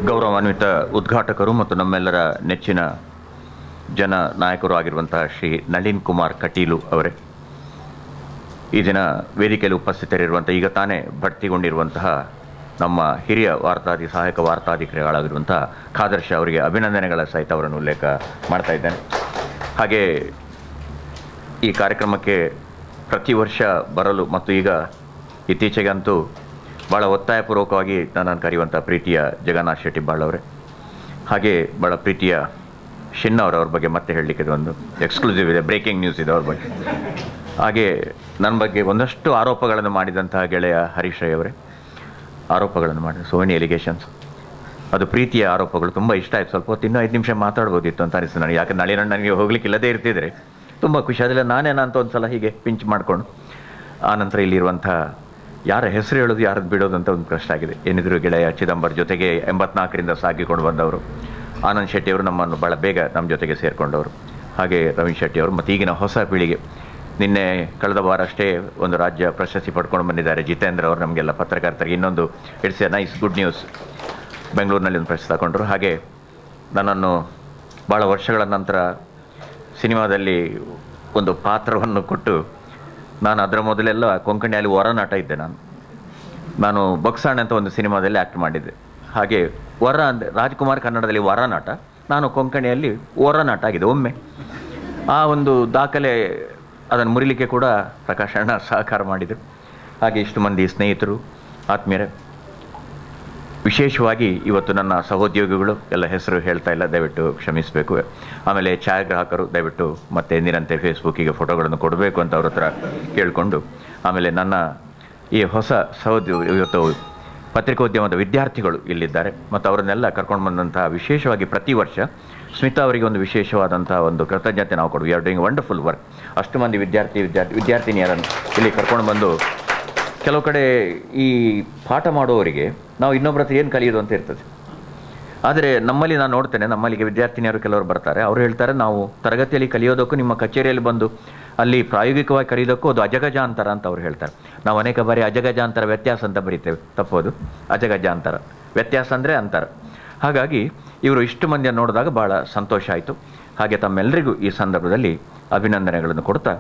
ಗೌರವಾನ್ವಿತ ಉದ್ಘಾಟಕರು ಮತ್ತು ನಮ್ಮೆಲ್ಲರ ನೆಚ್ಚಿನ ಜನ ನಾಯಕರು ಆಗಿರುವಂತಹ ಶ್ರೀ ನಳಿನ್ ಕುಮಾರ್ ಕಟೀಲು ಅವರೇ ಈ ದಿನ ವೇದಿಕೆಯಲ್ಲಿ ಉಪಸ್ಥಿತರಿರುವಂಥ ಈಗ ತಾನೇ ಬಡ್ತಿಗೊಂಡಿರುವಂತಹ ನಮ್ಮ ಹಿರಿಯ ವಾರ್ತಾಧಿ ಸಹಾಯಕ ವಾರ್ತಾಧಿಕಾರಿಗಳಾಗಿರುವಂತಹ ಖಾದರ್ಶ ಅವರಿಗೆ ಅಭಿನಂದನೆಗಳ ಸಹಿತ ಅವರನ್ನು ಉಲ್ಲೇಖ ಮಾಡ್ತಾ ಇದ್ದೇನೆ ಹಾಗೆ ಈ ಕಾರ್ಯಕ್ರಮಕ್ಕೆ ಪ್ರತಿ ವರ್ಷ ಬರಲು ಮತ್ತು ಈಗ ಇತ್ತೀಚೆಗಂತೂ ಭಾಳ ಒತ್ತಾಯಪೂರ್ವಕವಾಗಿ ನನ್ನನ್ನು ಕರೆಯುವಂಥ ಪ್ರೀತಿಯ ಜಗನ್ನಾಥ್ ಶೆಟ್ಟಿ ಬಾಳವರೇ ಹಾಗೆ ಭಾಳ ಪ್ರೀತಿಯ ಶಿನ್ನ ಅವರವ್ರ ಬಗ್ಗೆ ಮತ್ತೆ ಹೇಳಲಿಕ್ಕೆ ಒಂದು ಎಕ್ಸ್ಕ್ಲೂಸಿವ್ ಇದೆ ಬ್ರೇಕಿಂಗ್ ನ್ಯೂಸ್ ಇದೆ ಅವ್ರ ಬಗ್ಗೆ ಹಾಗೆ ನನ್ನ ಬಗ್ಗೆ ಒಂದಷ್ಟು ಆರೋಪಗಳನ್ನು ಮಾಡಿದಂತಹ ಗೆಳೆಯ ಹರೀಶ್ ರೈ ಅವರೇ ಆರೋಪಗಳನ್ನು ಮಾಡಿದ ಸೋ ಮೆನಿ ಎಲಿಗೇಷನ್ಸ್ ಅದು ಪ್ರೀತಿಯ ಆರೋಪಗಳು ತುಂಬ ಇಷ್ಟ ಆಯ್ತು ಸ್ವಲ್ಪ ಹೊತ್ತು ಇನ್ನೂ ಐದು ನಿಮಿಷ ಮಾತಾಡ್ಬೋದಿತ್ತು ಅಂತ ಅನಿಸ್ತು ನನಗೆ ಯಾಕೆ ನಾಳೆ ನನಗೆ ಹೋಗ್ಲಿಕ್ಕೆ ಇಲ್ಲದೇ ಇರ್ತಿದ್ರೆ ತುಂಬ ಖುಷಿ ಅದೆಲ್ಲ ನಾನೇನ ಅಂತ ಒಂದು ಸಲ ಹೀಗೆ ಪಿಂಚ್ ಮಾಡಿಕೊಂಡು ಆನಂತರ ಇಲ್ಲಿರುವಂಥ ಯಾರ ಹೆಸರು ಹೇಳೋದು ಯಾರದ್ದು ಬಿಡೋದು ಅಂತ ಒಂದು ಪ್ರಶ್ನೆ ಆಗಿದೆ ಏನಿದ್ರು ಗೆಳೆಯ ಚಿದಂಬರ್ ಜೊತೆಗೆ ಎಂಬತ್ನಾಲ್ಕರಿಂದ ಸಾಗಿಕೊಂಡು ಬಂದವರು ಆನಂದ್ ಶೆಟ್ಟಿ ಅವರು ನಮ್ಮನ್ನು ಭಾಳ ಬೇಗ ನಮ್ಮ ಜೊತೆಗೆ ಸೇರಿಕೊಂಡವರು ಹಾಗೆ ರವೀಶ್ ಶೆಟ್ಟಿ ಅವರು ಮತ್ತು ಈಗಿನ ಹೊಸ ಪೀಳಿಗೆ ನಿನ್ನೆ ಕಳೆದ ವಾರ ಅಷ್ಟೇ ಒಂದು ರಾಜ್ಯ ಪ್ರಶಸ್ತಿ ಪಡ್ಕೊಂಡು ಬಂದಿದ್ದಾರೆ ಜಿತೇಂದ್ರ ಅವರು ನಮಗೆಲ್ಲ ಪತ್ರಕರ್ತರಿಗೆ ಇನ್ನೊಂದು it's a nice good news ಬೆಂಗಳೂರಿನಲ್ಲಿ ಒಂದು ಪ್ರಶಸ್ತಿ ತಗೊಂಡ್ರು ಹಾಗೆ ನನ್ನನ್ನು ಭಾಳ ವರ್ಷಗಳ ನಂತರ ಸಿನಿಮಾದಲ್ಲಿ ಒಂದು ಪಾತ್ರವನ್ನು ಕೊಟ್ಟು ನಾನು ಅದರ ಮೊದಲೆಲ್ಲ ಕೊಂಕಣಿಯಲ್ಲಿ ಹೊರನಾಟ ಇದ್ದೆ ನಾನು ನಾನು ಬಕ್ಸಾಣ್ ಅಂತ ಒಂದು ಸಿನಿಮಾದಲ್ಲಿ ಆ್ಯಕ್ಟ್ ಮಾಡಿದ್ದೆ ಹಾಗೆ ವರ ಅಂದರೆ ರಾಜ್ಕುಮಾರ್ ಕನ್ನಡದಲ್ಲಿ ವರನಾಟ ನಾನು ಕೊಂಕಣಿಯಲ್ಲಿ ಹೊರನಾಟ ಆಗಿದೆ ಒಮ್ಮೆ ಆ ಒಂದು ದಾಖಲೆ ಅದನ್ನು ಮುರಿಲಿಕ್ಕೆ ಕೂಡ ಪ್ರಕಾಶ್ ಅಣ್ಣ ಸಹಕಾರ ಮಾಡಿದರು ಹಾಗೆ ಇಷ್ಟು ಮಂದಿ ಸ್ನೇಹಿತರು ಆತ್ಮೀಯರೇ ವಿಶೇಷವಾಗಿ ಇವತ್ತು ನನ್ನ ಸಹೋದ್ಯೋಗಿಗಳು ಎಲ್ಲ ಹೆಸರು ಹೇಳ್ತಾ ಇಲ್ಲ ದಯವಿಟ್ಟು ಕ್ಷಮಿಸಬೇಕು ಆಮೇಲೆ ಛಾಯಾಗ್ರಾಹಕರು ದಯವಿಟ್ಟು ಮತ್ತೆ ಎಂದಿನಂತೆ ಫೇಸ್ಬುಕ್ಕಿಗೆ ಫೋಟೋಗಳನ್ನು ಕೊಡಬೇಕು ಅಂತ ಅವ್ರ ಹತ್ರ ಕೇಳಿಕೊಂಡು ಆಮೇಲೆ ನನ್ನ ಈ ಹೊಸ ಸಹೋದ್ಯೋಗ ಇವತ್ತು ಪತ್ರಿಕೋದ್ಯಮದ ವಿದ್ಯಾರ್ಥಿಗಳು ಇಲ್ಲಿದ್ದಾರೆ ಮತ್ತು ಅವರನ್ನೆಲ್ಲ ಕರ್ಕೊಂಡು ಬಂದಂತಹ ವಿಶೇಷವಾಗಿ ಪ್ರತಿ ವರ್ಷ ಸ್ಮಿತಾ ಅವರಿಗೆ ಒಂದು ವಿಶೇಷವಾದಂಥ ಒಂದು ಕೃತಜ್ಞತೆ ನಾವು ಕೊಡು we are doing wonderful work ಅಷ್ಟು ಮಂದಿ ವಿದ್ಯಾರ್ಥಿ ವಿದ್ಯಾರ್ಥಿ ವಿದ್ಯಾರ್ಥಿನಿಯರನ್ನು ಇಲ್ಲಿ ಕರ್ಕೊಂಡು ಬಂದು ಕೆಲವು ಕಡೆ ಈ ಪಾಠ ಮಾಡುವವರಿಗೆ ನಾವು ಇನ್ನೊಬ್ಬರ ಹತ್ರ ಏನು ಕಲಿಯೋದು ಅಂತ ಇರ್ತದೆ ಆದರೆ ನಮ್ಮಲ್ಲಿ ನಾನು ನೋಡ್ತೇನೆ ನಮ್ಮಲ್ಲಿಗೆ ವಿದ್ಯಾರ್ಥಿನಿಯರು ಕೆಲವರು ಬರ್ತಾರೆ ಅವರು ಹೇಳ್ತಾರೆ ನಾವು ತರಗತಿಯಲ್ಲಿ ಕಲಿಯೋದಕ್ಕೂ ನಿಮ್ಮ ಕಚೇರಿಯಲ್ಲಿ ಬಂದು ಅಲ್ಲಿ ಪ್ರಾಯೋಗಿಕವಾಗಿ ಕಲಿಯೋದಕ್ಕೂ ಅದು ಅಜಗಜಾಂತರ ಅಂತ ಅವ್ರು ಹೇಳ್ತಾರೆ ನಾವು ಅನೇಕ ಬಾರಿ ಅಜಗಜಾಂತರ ವ್ಯತ್ಯಾಸ ಅಂತ ಬರಿತೇವೆ ತಪ್ಪೋದು ಅಜಗಜಾಂತರ ವ್ಯತ್ಯಾಸ ಅಂದರೆ ಅಂತರ ಹಾಗಾಗಿ ಇವರು ಇಷ್ಟು ಮಂದಿಯನ್ನು ನೋಡಿದಾಗ ಭಾಳ ಸಂತೋಷ ಆಯಿತು ಹಾಗೆ ತಮ್ಮೆಲ್ಲರಿಗೂ ಈ ಸಂದರ್ಭದಲ್ಲಿ ಅಭಿನಂದನೆಗಳನ್ನು ಕೊಡ್ತಾ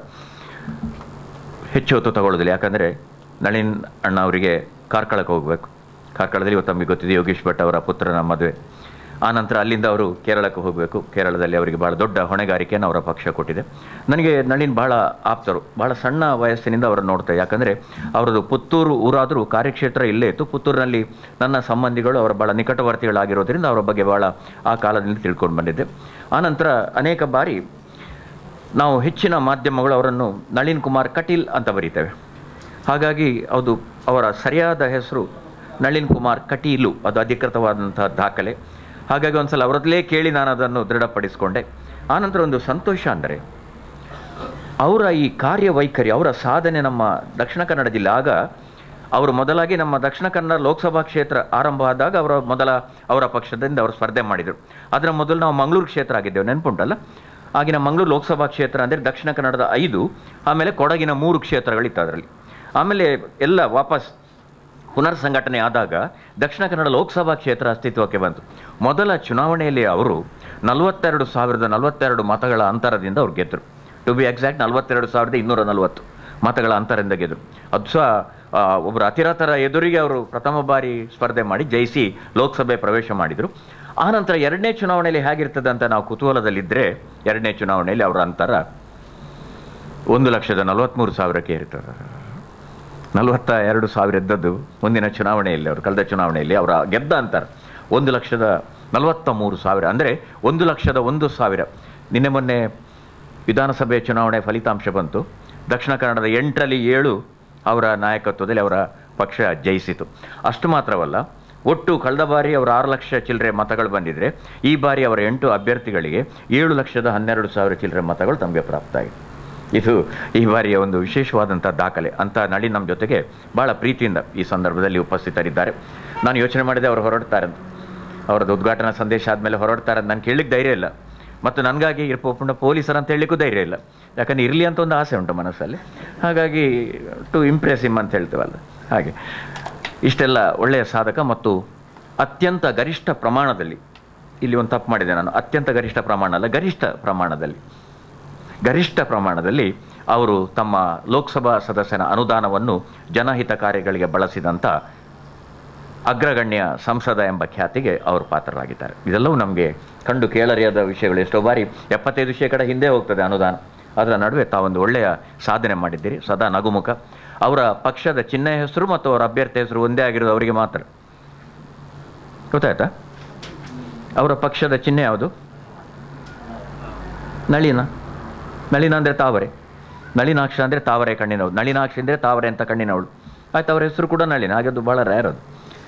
ಹೆಚ್ಚು ಹೊತ್ತು ತಗೊಳ್ಳೋದಿಲ್ಲ ಯಾಕಂದರೆ ನಳಿನ್ ಅಣ್ಣ ಅವರಿಗೆ ಕಾರ್ಕಳಕ್ಕೆ ಹೋಗಬೇಕು ಕಾರ್ಕಳದಲ್ಲಿ ಇವತ್ತು ತಮಗೆ ಗೊತ್ತಿದೆ ಯೋಗೀಶ್ ಭಟ್ ಅವರ ಪುತ್ರನ ಮದುವೆ ಆನಂತರ ಅಲ್ಲಿಂದ ಅವರು ಕೇರಳಕ್ಕೆ ಹೋಗಬೇಕು ಕೇರಳದಲ್ಲಿ ಅವರಿಗೆ ಭಾಳ ದೊಡ್ಡ ಹೊಣೆಗಾರಿಕೆಯನ್ನು ಅವರ ಪಕ್ಷ ಕೊಟ್ಟಿದೆ ನನಗೆ ನಳಿನ್ ಭಾಳ ಆಪ್ತರು ಭಾಳ ಸಣ್ಣ ವಯಸ್ಸಿನಿಂದ ಅವರನ್ನು ನೋಡ್ತಾರೆ ಯಾಕಂದರೆ ಅವರದು ಪುತ್ತೂರು ಊರಾದರೂ ಕಾರ್ಯಕ್ಷೇತ್ರ ಇಲ್ಲೇ ಇತ್ತು ಪುತ್ತೂರಿನಲ್ಲಿ ನನ್ನ ಸಂಬಂಧಿಗಳು ಅವರ ಭಾಳ ನಿಕಟವರ್ತಿಗಳಾಗಿರೋದ್ರಿಂದ ಅವರ ಬಗ್ಗೆ ಭಾಳ ಆ ಕಾಲದಲ್ಲಿ ತಿಳ್ಕೊಂಡು ಬಂದಿದ್ದೆ ಆನಂತರ ಅನೇಕ ಬಾರಿ ನಾವು ಹೆಚ್ಚಿನ ಮಾಧ್ಯಮಗಳು ಅವರನ್ನು ನಳಿನ್ ಕುಮಾರ್ ಕಟೀಲ್ ಅಂತ ಬರೀತೇವೆ ಹಾಗಾಗಿ ಅದು ಅವರ ಸರಿಯಾದ ಹೆಸರು ನಳಿನ್ ಕುಮಾರ್ ಕಟೀಲು ಅದು ಅಧಿಕೃತವಾದಂಥ ದಾಖಲೆ ಹಾಗಾಗಿ ಒಂದ್ಸಲ ಅವರದ್ಲೇ ಕೇಳಿ ನಾನು ಅದನ್ನು ದೃಢಪಡಿಸಿಕೊಂಡೆ ಆನಂತರ ಒಂದು ಸಂತೋಷ ಅಂದರೆ ಅವರ ಈ ಕಾರ್ಯವೈಖರಿ ಅವರ ಸಾಧನೆ ನಮ್ಮ ದಕ್ಷಿಣ ಕನ್ನಡ ಜಿಲ್ಲೆ ಆಗ ಅವರು ಮೊದಲಾಗಿ ನಮ್ಮ ದಕ್ಷಿಣ ಕನ್ನಡ ಲೋಕಸಭಾ ಕ್ಷೇತ್ರ ಆರಂಭ ಆದಾಗ ಅವರ ಮೊದಲ ಅವರ ಪಕ್ಷದಿಂದ ಅವರು ಸ್ಪರ್ಧೆ ಮಾಡಿದರು ಅದರ ಮೊದಲು ನಾವು ಮಂಗಳೂರು ಕ್ಷೇತ್ರ ಆಗಿದ್ದೇವೆ ನೆನಪುಂಟಲ್ಲ ಆಗಿನ ಮಂಗಳೂರು ಲೋಕಸಭಾ ಕ್ಷೇತ್ರ ಅಂದರೆ ದಕ್ಷಿಣ ಕನ್ನಡದ ಐದು ಆಮೇಲೆ ಕೊಡಗಿನ ಮೂರು ಕ್ಷೇತ್ರಗಳಿತ್ತು ಅದರಲ್ಲಿ ಆಮೇಲೆ ಎಲ್ಲ ವಾಪಸ್ ಪುನರ್ ಸಂಘಟನೆ ಆದಾಗ ದಕ್ಷಿಣ ಕನ್ನಡ ಲೋಕಸಭಾ ಕ್ಷೇತ್ರ ಅಸ್ತಿತ್ವಕ್ಕೆ ಬಂತು ಮೊದಲ ಚುನಾವಣೆಯಲ್ಲಿ ಅವರು ನಲವತ್ತೆರಡು ಸಾವಿರದ ನಲವತ್ತೆರಡು ಮತಗಳ ಅಂತರದಿಂದ ಅವ್ರು ಗೆದ್ದರು ಟು ಬಿ ಎಕ್ಸಾಕ್ಟ್ ನಲವತ್ತೆರಡು ಸಾವಿರದ ಇನ್ನೂರ ನಲವತ್ತು ಮತಗಳ ಅಂತರದಿಂದ ಗೆದ್ದರು ಅದು ಸಹ ಆ, ಒಬ್ಬರು ಅತಿರಥರ ಎದುರಿಗೆ ಅವರು ಪ್ರಥಮ ಬಾರಿ ಸ್ಪರ್ಧೆ ಮಾಡಿ ಜಯಿಸಿ ಲೋಕಸಭೆ ಪ್ರವೇಶ ಮಾಡಿದರು ಆನಂತರ ಎರಡನೇ ಚುನಾವಣೆಯಲ್ಲಿ ಹೇಗಿರ್ತದೆ ಅಂತ ನಾವು ಕುತೂಹಲದಲ್ಲಿದ್ದರೆ ಎರಡನೇ ಚುನಾವಣೆಯಲ್ಲಿ ಅವರ ಅಂತರ ಒಂದು ಲಕ್ಷದ ನಲವತ್ತ್ಮೂರು ಸಾವಿರಕ್ಕೆ ಏರಿತಾರೆ ನಲವತ್ತ ಎರಡು ಸಾವಿರ ಇದ್ದದ್ದು ಮುಂದಿನ ಚುನಾವಣೆಯಲ್ಲಿ ಅವರು ಕಳೆದ ಚುನಾವಣೆಯಲ್ಲಿ ಅವರ ಗೆದ್ದ ಅಂತಾರೆ ಒಂದು ಲಕ್ಷದ ನಲವತ್ತ ಮೂರು ಸಾವಿರ ಅಂದರೆ ಒಂದು ಲಕ್ಷದ ಒಂದು ಸಾವಿರ ನಿನ್ನೆ ಮೊನ್ನೆ ವಿಧಾನಸಭೆ ಚುನಾವಣೆ ಫಲಿತಾಂಶ ಬಂತು ದಕ್ಷಿಣ ಕನ್ನಡದ ಎಂಟರಲ್ಲಿ ಏಳು ಅವರ ನಾಯಕತ್ವದಲ್ಲಿ ಅವರ ಪಕ್ಷ ಜಯಿಸಿತು ಅಷ್ಟು ಮಾತ್ರವಲ್ಲ ಒಟ್ಟು ಕಳೆದ ಬಾರಿ ಅವರ ಆರು ಲಕ್ಷ ಚಿಲ್ಲರೆ ಮತಗಳು ಬಂದಿದ್ರೆ ಈ ಬಾರಿ ಅವರ ಎಂಟು ಅಭ್ಯರ್ಥಿಗಳಿಗೆ ಏಳು ಲಕ್ಷದ ಹನ್ನೆರಡು ಸಾವಿರ ಚಿಲ್ಲರೆ ಮತಗಳು ತಮಗೆ ಪ್ರಾಪ್ತ ಆಯಿತು ಇದು ಈ ಬಾರಿಯ ಒಂದು ವಿಶೇಷವಾದಂಥ ದಾಖಲೆ ಅಂತ ನಳಿ ನಮ್ಮ ಜೊತೆಗೆ ಭಾಳ ಪ್ರೀತಿಯಿಂದ ಈ ಸಂದರ್ಭದಲ್ಲಿ ಉಪಸ್ಥಿತರಿದ್ದಾರೆ ನಾನು ಯೋಚನೆ ಮಾಡಿದೆ ಅವರು ಹೊರಡ್ತಾರೆ ಅಂತ ಅವರದ್ದು ಉದ್ಘಾಟನಾ ಸಂದೇಶ ಆದಮೇಲೆ ಹೊರಡ್ತಾರೆ ಅಂತ ನಾನು ಕೇಳಲಿಕ್ಕೆ ಧೈರ್ಯ ಇಲ್ಲ ಮತ್ತು ನನಗಾಗಿ ಇರ್ಪೋಪುಂಡ ಪೊಲೀಸರು ಅಂತ ಹೇಳಲಿಕ್ಕೂ ಧೈರ್ಯ ಇಲ್ಲ ಯಾಕಂದ್ರೆ ಇರಲಿ ಅಂತ ಒಂದು ಆಸೆ ಉಂಟು ಮನಸ್ಸಲ್ಲಿ ಹಾಗಾಗಿ ಟು ಇಂಪ್ರೆಸ್ ಇಮ್ ಅಂತ ಹೇಳ್ತೇವಲ್ಲ ಹಾಗೆ ಇಷ್ಟೆಲ್ಲ ಒಳ್ಳೆಯ ಸಾಧಕ ಮತ್ತು ಅತ್ಯಂತ ಗರಿಷ್ಠ ಪ್ರಮಾಣದಲ್ಲಿ ಇಲ್ಲಿ ಒಂದು ತಪ್ಪು ಮಾಡಿದೆ ನಾನು ಅತ್ಯಂತ ಗರಿಷ್ಠ ಪ್ರಮಾಣ ಅಲ್ಲ ಗರಿಷ್ಠ ಪ್ರಮಾಣದಲ್ಲಿ ಗರಿಷ್ಠ ಪ್ರಮಾಣದಲ್ಲಿ ಅವರು ತಮ್ಮ ಲೋಕಸಭಾ ಸದಸ್ಯನ ಅನುದಾನವನ್ನು ಜನಹಿತ ಕಾರ್ಯಗಳಿಗೆ ಬಳಸಿದಂಥ ಅಗ್ರಗಣ್ಯ ಸಂಸದ ಎಂಬ ಖ್ಯಾತಿಗೆ ಅವರು ಪಾತ್ರರಾಗಿದ್ದಾರೆ ಇದೆಲ್ಲವೂ ನಮಗೆ ಕಂಡು ಕೇಳರಿಯಾದ ವಿಷಯಗಳು ಎಷ್ಟೋ ಬಾರಿ ಎಪ್ಪತ್ತೈದು ಶೇಕಡ ಹಿಂದೆ ಹೋಗ್ತದೆ ಅನುದಾನ ಅದರ ನಡುವೆ ತಾವೊಂದು ಒಳ್ಳೆಯ ಸಾಧನೆ ಮಾಡಿದ್ದೀರಿ ಸದಾ ನಗುಮುಖ ಅವರ ಪಕ್ಷದ ಚಿಹ್ನೆ ಹೆಸರು ಮತ್ತು ಅವರ ಅಭ್ಯರ್ಥಿ ಹೆಸರು ಒಂದೇ ಆಗಿರೋದು ಅವರಿಗೆ ಮಾತ್ರ ಗೊತ್ತಾಯ್ತಾ ಅವರ ಪಕ್ಷದ ಚಿಹ್ನೆ ಯಾವುದು ನಳಿನ ನಳಿನ ಅಂದರೆ ತಾವರೆ ನಳಿನಾಕ್ಷ ಅಂದರೆ ತಾವರೆ ಕಣ್ಣಿನವಳು ನಳಿನಾಕ್ಷ ಅಂದರೆ ತಾವರೆ ಅಂತ ಕಣ್ಣಿನವಳು ಆಯ್ತು ಅವರ ಹೆಸರು ಕೂಡ ನಳಿನ ಹಾಗೆ ಅದು ಭಾಳ ರೇರ್ ಅದು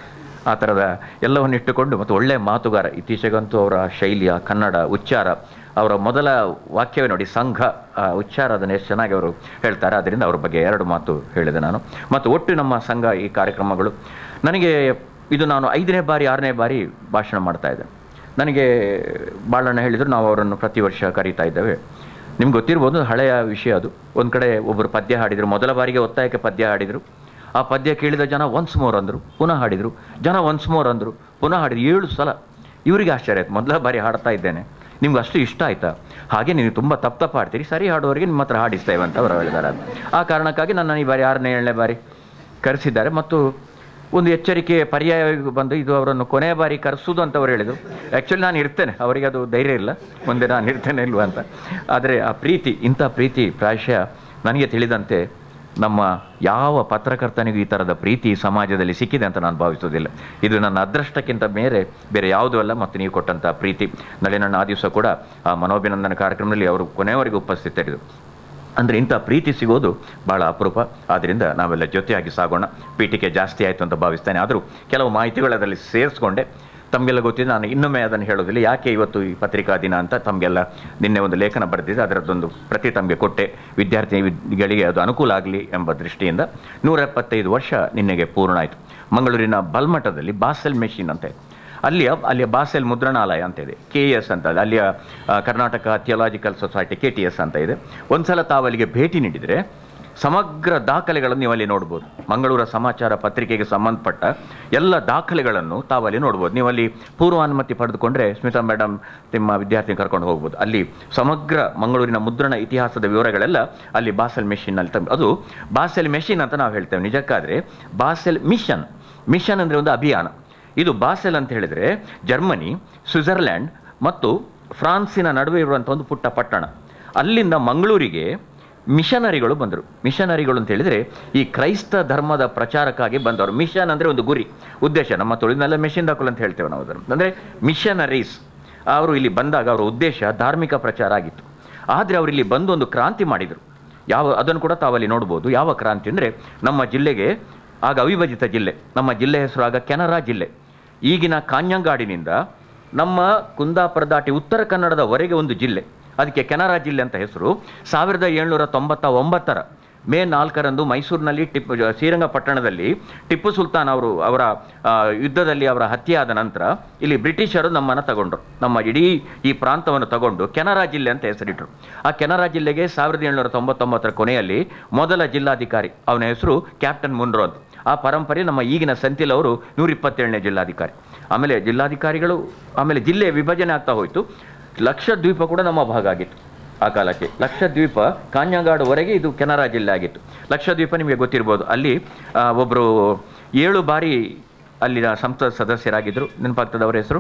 ಆ ಥರದ ಎಲ್ಲವನ್ನು ಇಟ್ಟುಕೊಂಡು ಮತ್ತು ಒಳ್ಳೆಯ ಮಾತುಗಾರ ಇತ್ತೀಚೆಗಂತೂ ಅವರ ಶೈಲಿಯ ಕನ್ನಡ ಉಚ್ಚಾರ ಅವರ ಮೊದಲ ವಾಕ್ಯವೇ ನೋಡಿ ಸಂಘ ಆ ಉಚ್ಚಾರ ಅದನ್ನು ಎಷ್ಟು ಚೆನ್ನಾಗಿ ಅವರು ಹೇಳ್ತಾರೆ ಅದರಿಂದ ಅವ್ರ ಬಗ್ಗೆ ಎರಡು ಮಾತು ಹೇಳಿದೆ ನಾನು ಮತ್ತು ಒಟ್ಟು ನಮ್ಮ ಸಂಘ ಈ ಕಾರ್ಯಕ್ರಮಗಳು ನನಗೆ ಇದು ನಾನು ಐದನೇ ಬಾರಿ ಆರನೇ ಬಾರಿ ಭಾಷಣ ಮಾಡ್ತಾ ಇದ್ದೆ ನನಗೆ ಬಾಳಣ್ಣ ಹೇಳಿದರು ನಾವು ಅವರನ್ನು ಪ್ರತಿ ವರ್ಷ ಕರೀತಾ ಇದ್ದೇವೆ ನಿಮ್ಗೆ ಗೊತ್ತಿರ್ಬೋದು ಹಳೆಯ ವಿಷಯ ಅದು ಒಂದು ಕಡೆ ಒಬ್ಬರು ಪದ್ಯ ಹಾಡಿದರು ಮೊದಲ ಬಾರಿಗೆ ಒತ್ತಾಯಕ್ಕೆ ಪದ್ಯ ಹಾಡಿದರು ಆ ಪದ್ಯ ಕೇಳಿದ ಜನ ಒನ್ಸ್ ಮೋರ್ ಅಂದರು ಪುನಃ ಹಾಡಿದರು ಜನ ಒನ್ಸ್ ಮೋರ್ ಅಂದರು ಪುನಃ ಹಾಡಿದ್ರು ಏಳು ಸಲ ಇವರಿಗೆ ಆಶ್ಚರ್ಯ ಆಯ್ತು ಮೊದಲ ಬಾರಿ ಹಾಡ್ತಾ ಇದ್ದೇನೆ ನಿಮ್ಗೆ ಅಷ್ಟು ಇಷ್ಟ ಆಯ್ತಾ ಹಾಗೆ ನೀವು ತುಂಬ ತಪ್ಪು ತಪ್ಪು ಹಾಡ್ತೀರಿ ಸರಿ ಹಾಡುವವರಿಗೆ ನಿಮ್ಮ ಹತ್ರ ಹಾಡಿಸ್ತೇವೆ ಅಂತ ಅವರು ಹೇಳಿದ್ದಾರೆ ಆ ಕಾರಣಕ್ಕಾಗಿ ನನ್ನ ಈ ಬಾರಿ ಆರನೇ ಏಳನೇ ಬಾರಿ ಕರೆಸಿದ್ದಾರೆ ಮತ್ತು ಒಂದು ಎಚ್ಚರಿಕೆ ಪರ್ಯಾಯವಾಗಿ ಬಂದು ಇದು ಅವರನ್ನು ಕೊನೆಯ ಬಾರಿ ಕರೆಸುವುದು ಅಂತ ಅವರು ಹೇಳಿದರು ಆ್ಯಕ್ಚುಲಿ ನಾನು ಇರ್ತೇನೆ ಅವರಿಗೆ ಅದು ಧೈರ್ಯ ಇಲ್ಲ ಮುಂದೆ ನಾನು ಇರ್ತೇನೆ ಇಲ್ವಾ ಅಂತ ಆದರೆ ಆ ಪ್ರೀತಿ ಇಂಥ ಪ್ರೀತಿ ಪ್ರಾಯಶಃ ನನಗೆ ತಿಳಿದಂತೆ ನಮ್ಮ ಯಾವ ಪತ್ರಕರ್ತನಿಗೂ ಈ ಥರದ ಪ್ರೀತಿ ಸಮಾಜದಲ್ಲಿ ಸಿಕ್ಕಿದೆ ಅಂತ ನಾನು ಭಾವಿಸೋದಿಲ್ಲ ಇದು ನನ್ನ ಅದೃಷ್ಟಕ್ಕಿಂತ ಮೇರೆ ಬೇರೆ ಯಾವುದೂ ಅಲ್ಲ ಮತ್ತು ನೀವು ಕೊಟ್ಟಂಥ ಪ್ರೀತಿ ನಳಿನಣ್ಣ ಆ ದಿವಸ ಕೂಡ ಆ ಮನೋಭಿನಂದನ ಕಾರ್ಯಕ್ರಮದಲ್ಲಿ ಅವರು ಕೊನೆಯವರೆಗೂ ಉಪಸ್ಥಿತರಿದ್ದರು ಅಂದರೆ ಇಂಥ ಪ್ರೀತಿ ಸಿಗೋದು ಭಾಳ ಅಪರೂಪ ಆದ್ದರಿಂದ ನಾವೆಲ್ಲ ಜೊತೆಯಾಗಿ ಸಾಗೋಣ ಪೀಠಿಕೆ ಜಾಸ್ತಿ ಆಯಿತು ಅಂತ ಭಾವಿಸ್ತೇನೆ ಆದರೂ ಕೆಲವು ಮಾಹಿತಿಗಳು ಅದರಲ್ಲಿ ಸೇರಿಸ್ಕೊಂಡೆ ತಮಗೆಲ್ಲ ಗೊತ್ತಿದೆ ನಾನು ಇನ್ನೊಮ್ಮೆ ಅದನ್ನು ಹೇಳೋದಿಲ್ಲ ಯಾಕೆ ಇವತ್ತು ಈ ಪತ್ರಿಕಾ ದಿನ ಅಂತ ತಮಗೆಲ್ಲ ನಿನ್ನೆ ಒಂದು ಲೇಖನ ಬರೆದಿದೆ ಅದರದ್ದೊಂದು ಪ್ರತಿ ತಮಗೆ ಕೊಟ್ಟೆ ವಿದ್ಯಾರ್ಥಿಗಳಿಗೆ ಅದು ಅನುಕೂಲ ಆಗಲಿ ಎಂಬ ದೃಷ್ಟಿಯಿಂದ ನೂರ ಎಪ್ಪತ್ತೈದು ವರ್ಷ ನಿನ್ನೆಗೆ ಪೂರ್ಣ ಆಯಿತು ಮಂಗಳೂರಿನ ಬಲ್ಮಠದಲ್ಲಿ ಬಾಸೆಲ್ ಮೆಷಿನ್ ಅಂತ ಇದೆ ಅಲ್ಲಿಯ ಅಲ್ಲಿಯ ಬಾಸೆಲ್ ಮುದ್ರಣಾಲಯ ಅಂತ ಇದೆ ಕೆ ಎಸ್ ಅಂತ ಇದೆ ಅಲ್ಲಿಯ ಆ, Karnataka theological society K T S ಅಂತ ಇದೆ ಒಂದ್ಸಲ ತಾವು ಅಲ್ಲಿಗೆ ಭೇಟಿ ನೀಡಿದರೆ ಸಮಗ್ರ ದಾಖಲೆಗಳನ್ನು ನೀವು ಅಲ್ಲಿ ನೋಡ್ಬೋದು ಮಂಗಳೂರ ಸಮಾಚಾರ ಪತ್ರಿಕೆಗೆ ಸಂಬಂಧಪಟ್ಟ ಎಲ್ಲ ದಾಖಲೆಗಳನ್ನು ತಾವಲ್ಲಿ ನೋಡ್ಬೋದು ನೀವು ಅಲ್ಲಿ ಪೂರ್ವಾನುಮತಿ ಪಡೆದುಕೊಂಡ್ರೆ ಸ್ಮಿತಾ ಮೇಡಮ್ ನಿಮ್ಮ ವಿದ್ಯಾರ್ಥಿ ಕರ್ಕೊಂಡು ಹೋಗ್ಬೋದು ಅಲ್ಲಿ ಸಮಗ್ರ ಮಂಗಳೂರಿನ ಮುದ್ರಣ ಇತಿಹಾಸದ ವಿವರಗಳೆಲ್ಲ ಅಲ್ಲಿ ಬಾಸೆಲ್ ಮೆಷಿನ್ನಲ್ಲಿ ತಂದು ಅದು ಬಾಸೆಲ್ ಮೆಷಿನ್ ಅಂತ ನಾವು ಹೇಳ್ತೇವೆ ನಿಜಕ್ಕಾದರೆ ಬಾಸೆಲ್ ಮಿಷನ್ ಮಿಷನ್ ಅಂದರೆ ಒಂದು ಅಭಿಯಾನ ಇದು ಬಾಸೆಲ್ ಅಂತ ಹೇಳಿದರೆ ಜರ್ಮನಿ ಸ್ವಿಟ್ಜರ್ಲ್ಯಾಂಡ್ ಮತ್ತು ಫ್ರಾನ್ಸಿನ ನಡುವೆ ಇರುವಂಥ ಒಂದು ಪುಟ್ಟ ಪಟ್ಟಣ ಅಲ್ಲಿಂದ ಮಂಗಳೂರಿಗೆ ಮಿಷನರಿಗಳು ಬಂದರು ಮಿಷನರಿಗಳು ಅಂತ ಹೇಳಿದರೆ ಈ ಕ್ರೈಸ್ತ ಧರ್ಮದ ಪ್ರಚಾರಕ್ಕಾಗಿ ಬಂದವರು ಮಿಷನ್ ಅಂದರೆ ಒಂದು ಗುರಿ ಉದ್ದೇಶ ನಮ್ಮ ತುಳಿನೆಲ್ಲ ಮೆಷಿನ್ ದಾಖಲು ಅಂತ ಹೇಳ್ತೇವೆ ನಾವು ಅದನ್ನು ಅಂದರೆ ಮಿಷನರೀಸ್ ಅವರು ಇಲ್ಲಿ ಬಂದಾಗ ಅವರ ಉದ್ದೇಶ ಧಾರ್ಮಿಕ ಪ್ರಚಾರ ಆಗಿತ್ತು ಆದರೆ ಅವರು ಇಲ್ಲಿ ಬಂದು ಒಂದು ಕ್ರಾಂತಿ ಮಾಡಿದರು ಯಾವ ಅದನ್ನು ಕೂಡ ತಾವಲ್ಲಿ ನೋಡ್ಬೋದು ಯಾವ ಕ್ರಾಂತಿ ಅಂದರೆ ನಮ್ಮ ಜಿಲ್ಲೆಗೆ ಆಗ ಅವಿಭಜಿತ ಜಿಲ್ಲೆ ನಮ್ಮ ಜಿಲ್ಲೆ ಹೆಸರು ಆಗ ಕೆನರಾ ಜಿಲ್ಲೆ ಈಗಿನ ಕಾഞ്ഞಂಗಾಡಿನಿಂದ ನಮ್ಮ ಕುಂದಾಪುರ ದಾಟಿ ಉತ್ತರ ಕನ್ನಡದವರೆಗೆ ಒಂದು ಜಿಲ್ಲೆ ಅದಕ್ಕೆ ಕೆನರಾ ಜಿಲ್ಲೆ ಅಂತ ಹೆಸರು ಸಾವಿರದ ಏಳ್ನೂರ ತೊಂಬತ್ತ ಒಂಬತ್ತರ ಮೇ ನಾಲ್ಕರಂದು ಮೈಸೂರಿನಲ್ಲಿ ಟಿಪ್ಪು ಶ್ರೀರಂಗಪಟ್ಟಣದಲ್ಲಿ ಟಿಪ್ಪು ಸುಲ್ತಾನ್ ಅವರು ಅವರ ಆ, ಯುದ್ಧದಲ್ಲಿ ಅವರ ಹತ್ಯೆ ಆದ ನಂತರ ಇಲ್ಲಿ ಬ್ರಿಟಿಷರು ನಮ್ಮನ್ನು ತಗೊಂಡ್ರು ನಮ್ಮ ಇಡೀ ಈ ಪ್ರಾಂತವನ್ನು ತಗೊಂಡು ಕೆನರಾ ಜಿಲ್ಲೆ ಅಂತ ಹೆಸರಿಟ್ಟರು ಆ ಕೆನರಾ ಜಿಲ್ಲೆಗೆ ಸಾವಿರದ ಏಳ್ನೂರ ತೊಂಬತ್ತೊಂಬತ್ತರ ಕೊನೆಯಲ್ಲಿ ಮೊದಲ ಜಿಲ್ಲಾಧಿಕಾರಿ ಅವನ ಹೆಸರು ಕ್ಯಾಪ್ಟನ್ ಮುನ್ರೋ ಅಂತ ಆ ಪರಂಪರೆ ನಮ್ಮ ಈಗಿನ ಸೆಂಥಿಲ್ ಅವರು ನೂರ ಇಪ್ಪತ್ತೇಳನೇ ಜಿಲ್ಲಾಧಿಕಾರಿ ಆಮೇಲೆ ಜಿಲ್ಲಾಧಿಕಾರಿಗಳು ಆಮೇಲೆ ಜಿಲ್ಲೆ ವಿಭಜನೆ ಆಗ್ತಾ ಹೋಯಿತು ಲಕ್ಷದ್ವೀಪ ಕೂಡ ನಮ್ಮ ಭಾಗ ಆಗಿತ್ತು ಆ ಕಾಲಕ್ಕೆ ಲಕ್ಷದ್ವೀಪ ಕಾഞ്ഞಂಗಾಡುವರೆಗೆ ಇದು ಕೆನರಾ ಜಿಲ್ಲೆ ಆಗಿತ್ತು ಲಕ್ಷದ್ವೀಪ ನಿಮಗೆ ಗೊತ್ತಿರ್ಬೋದು ಅಲ್ಲಿ ಆ, ಒಬ್ಬರು ಏಳು ಬಾರಿ ಅಲ್ಲಿನ ಸಂಸತ್ ಸದಸ್ಯರಾಗಿದ್ದರು ನೆನಪಾಗ್ತದೆ ಅವರ ಹೆಸರು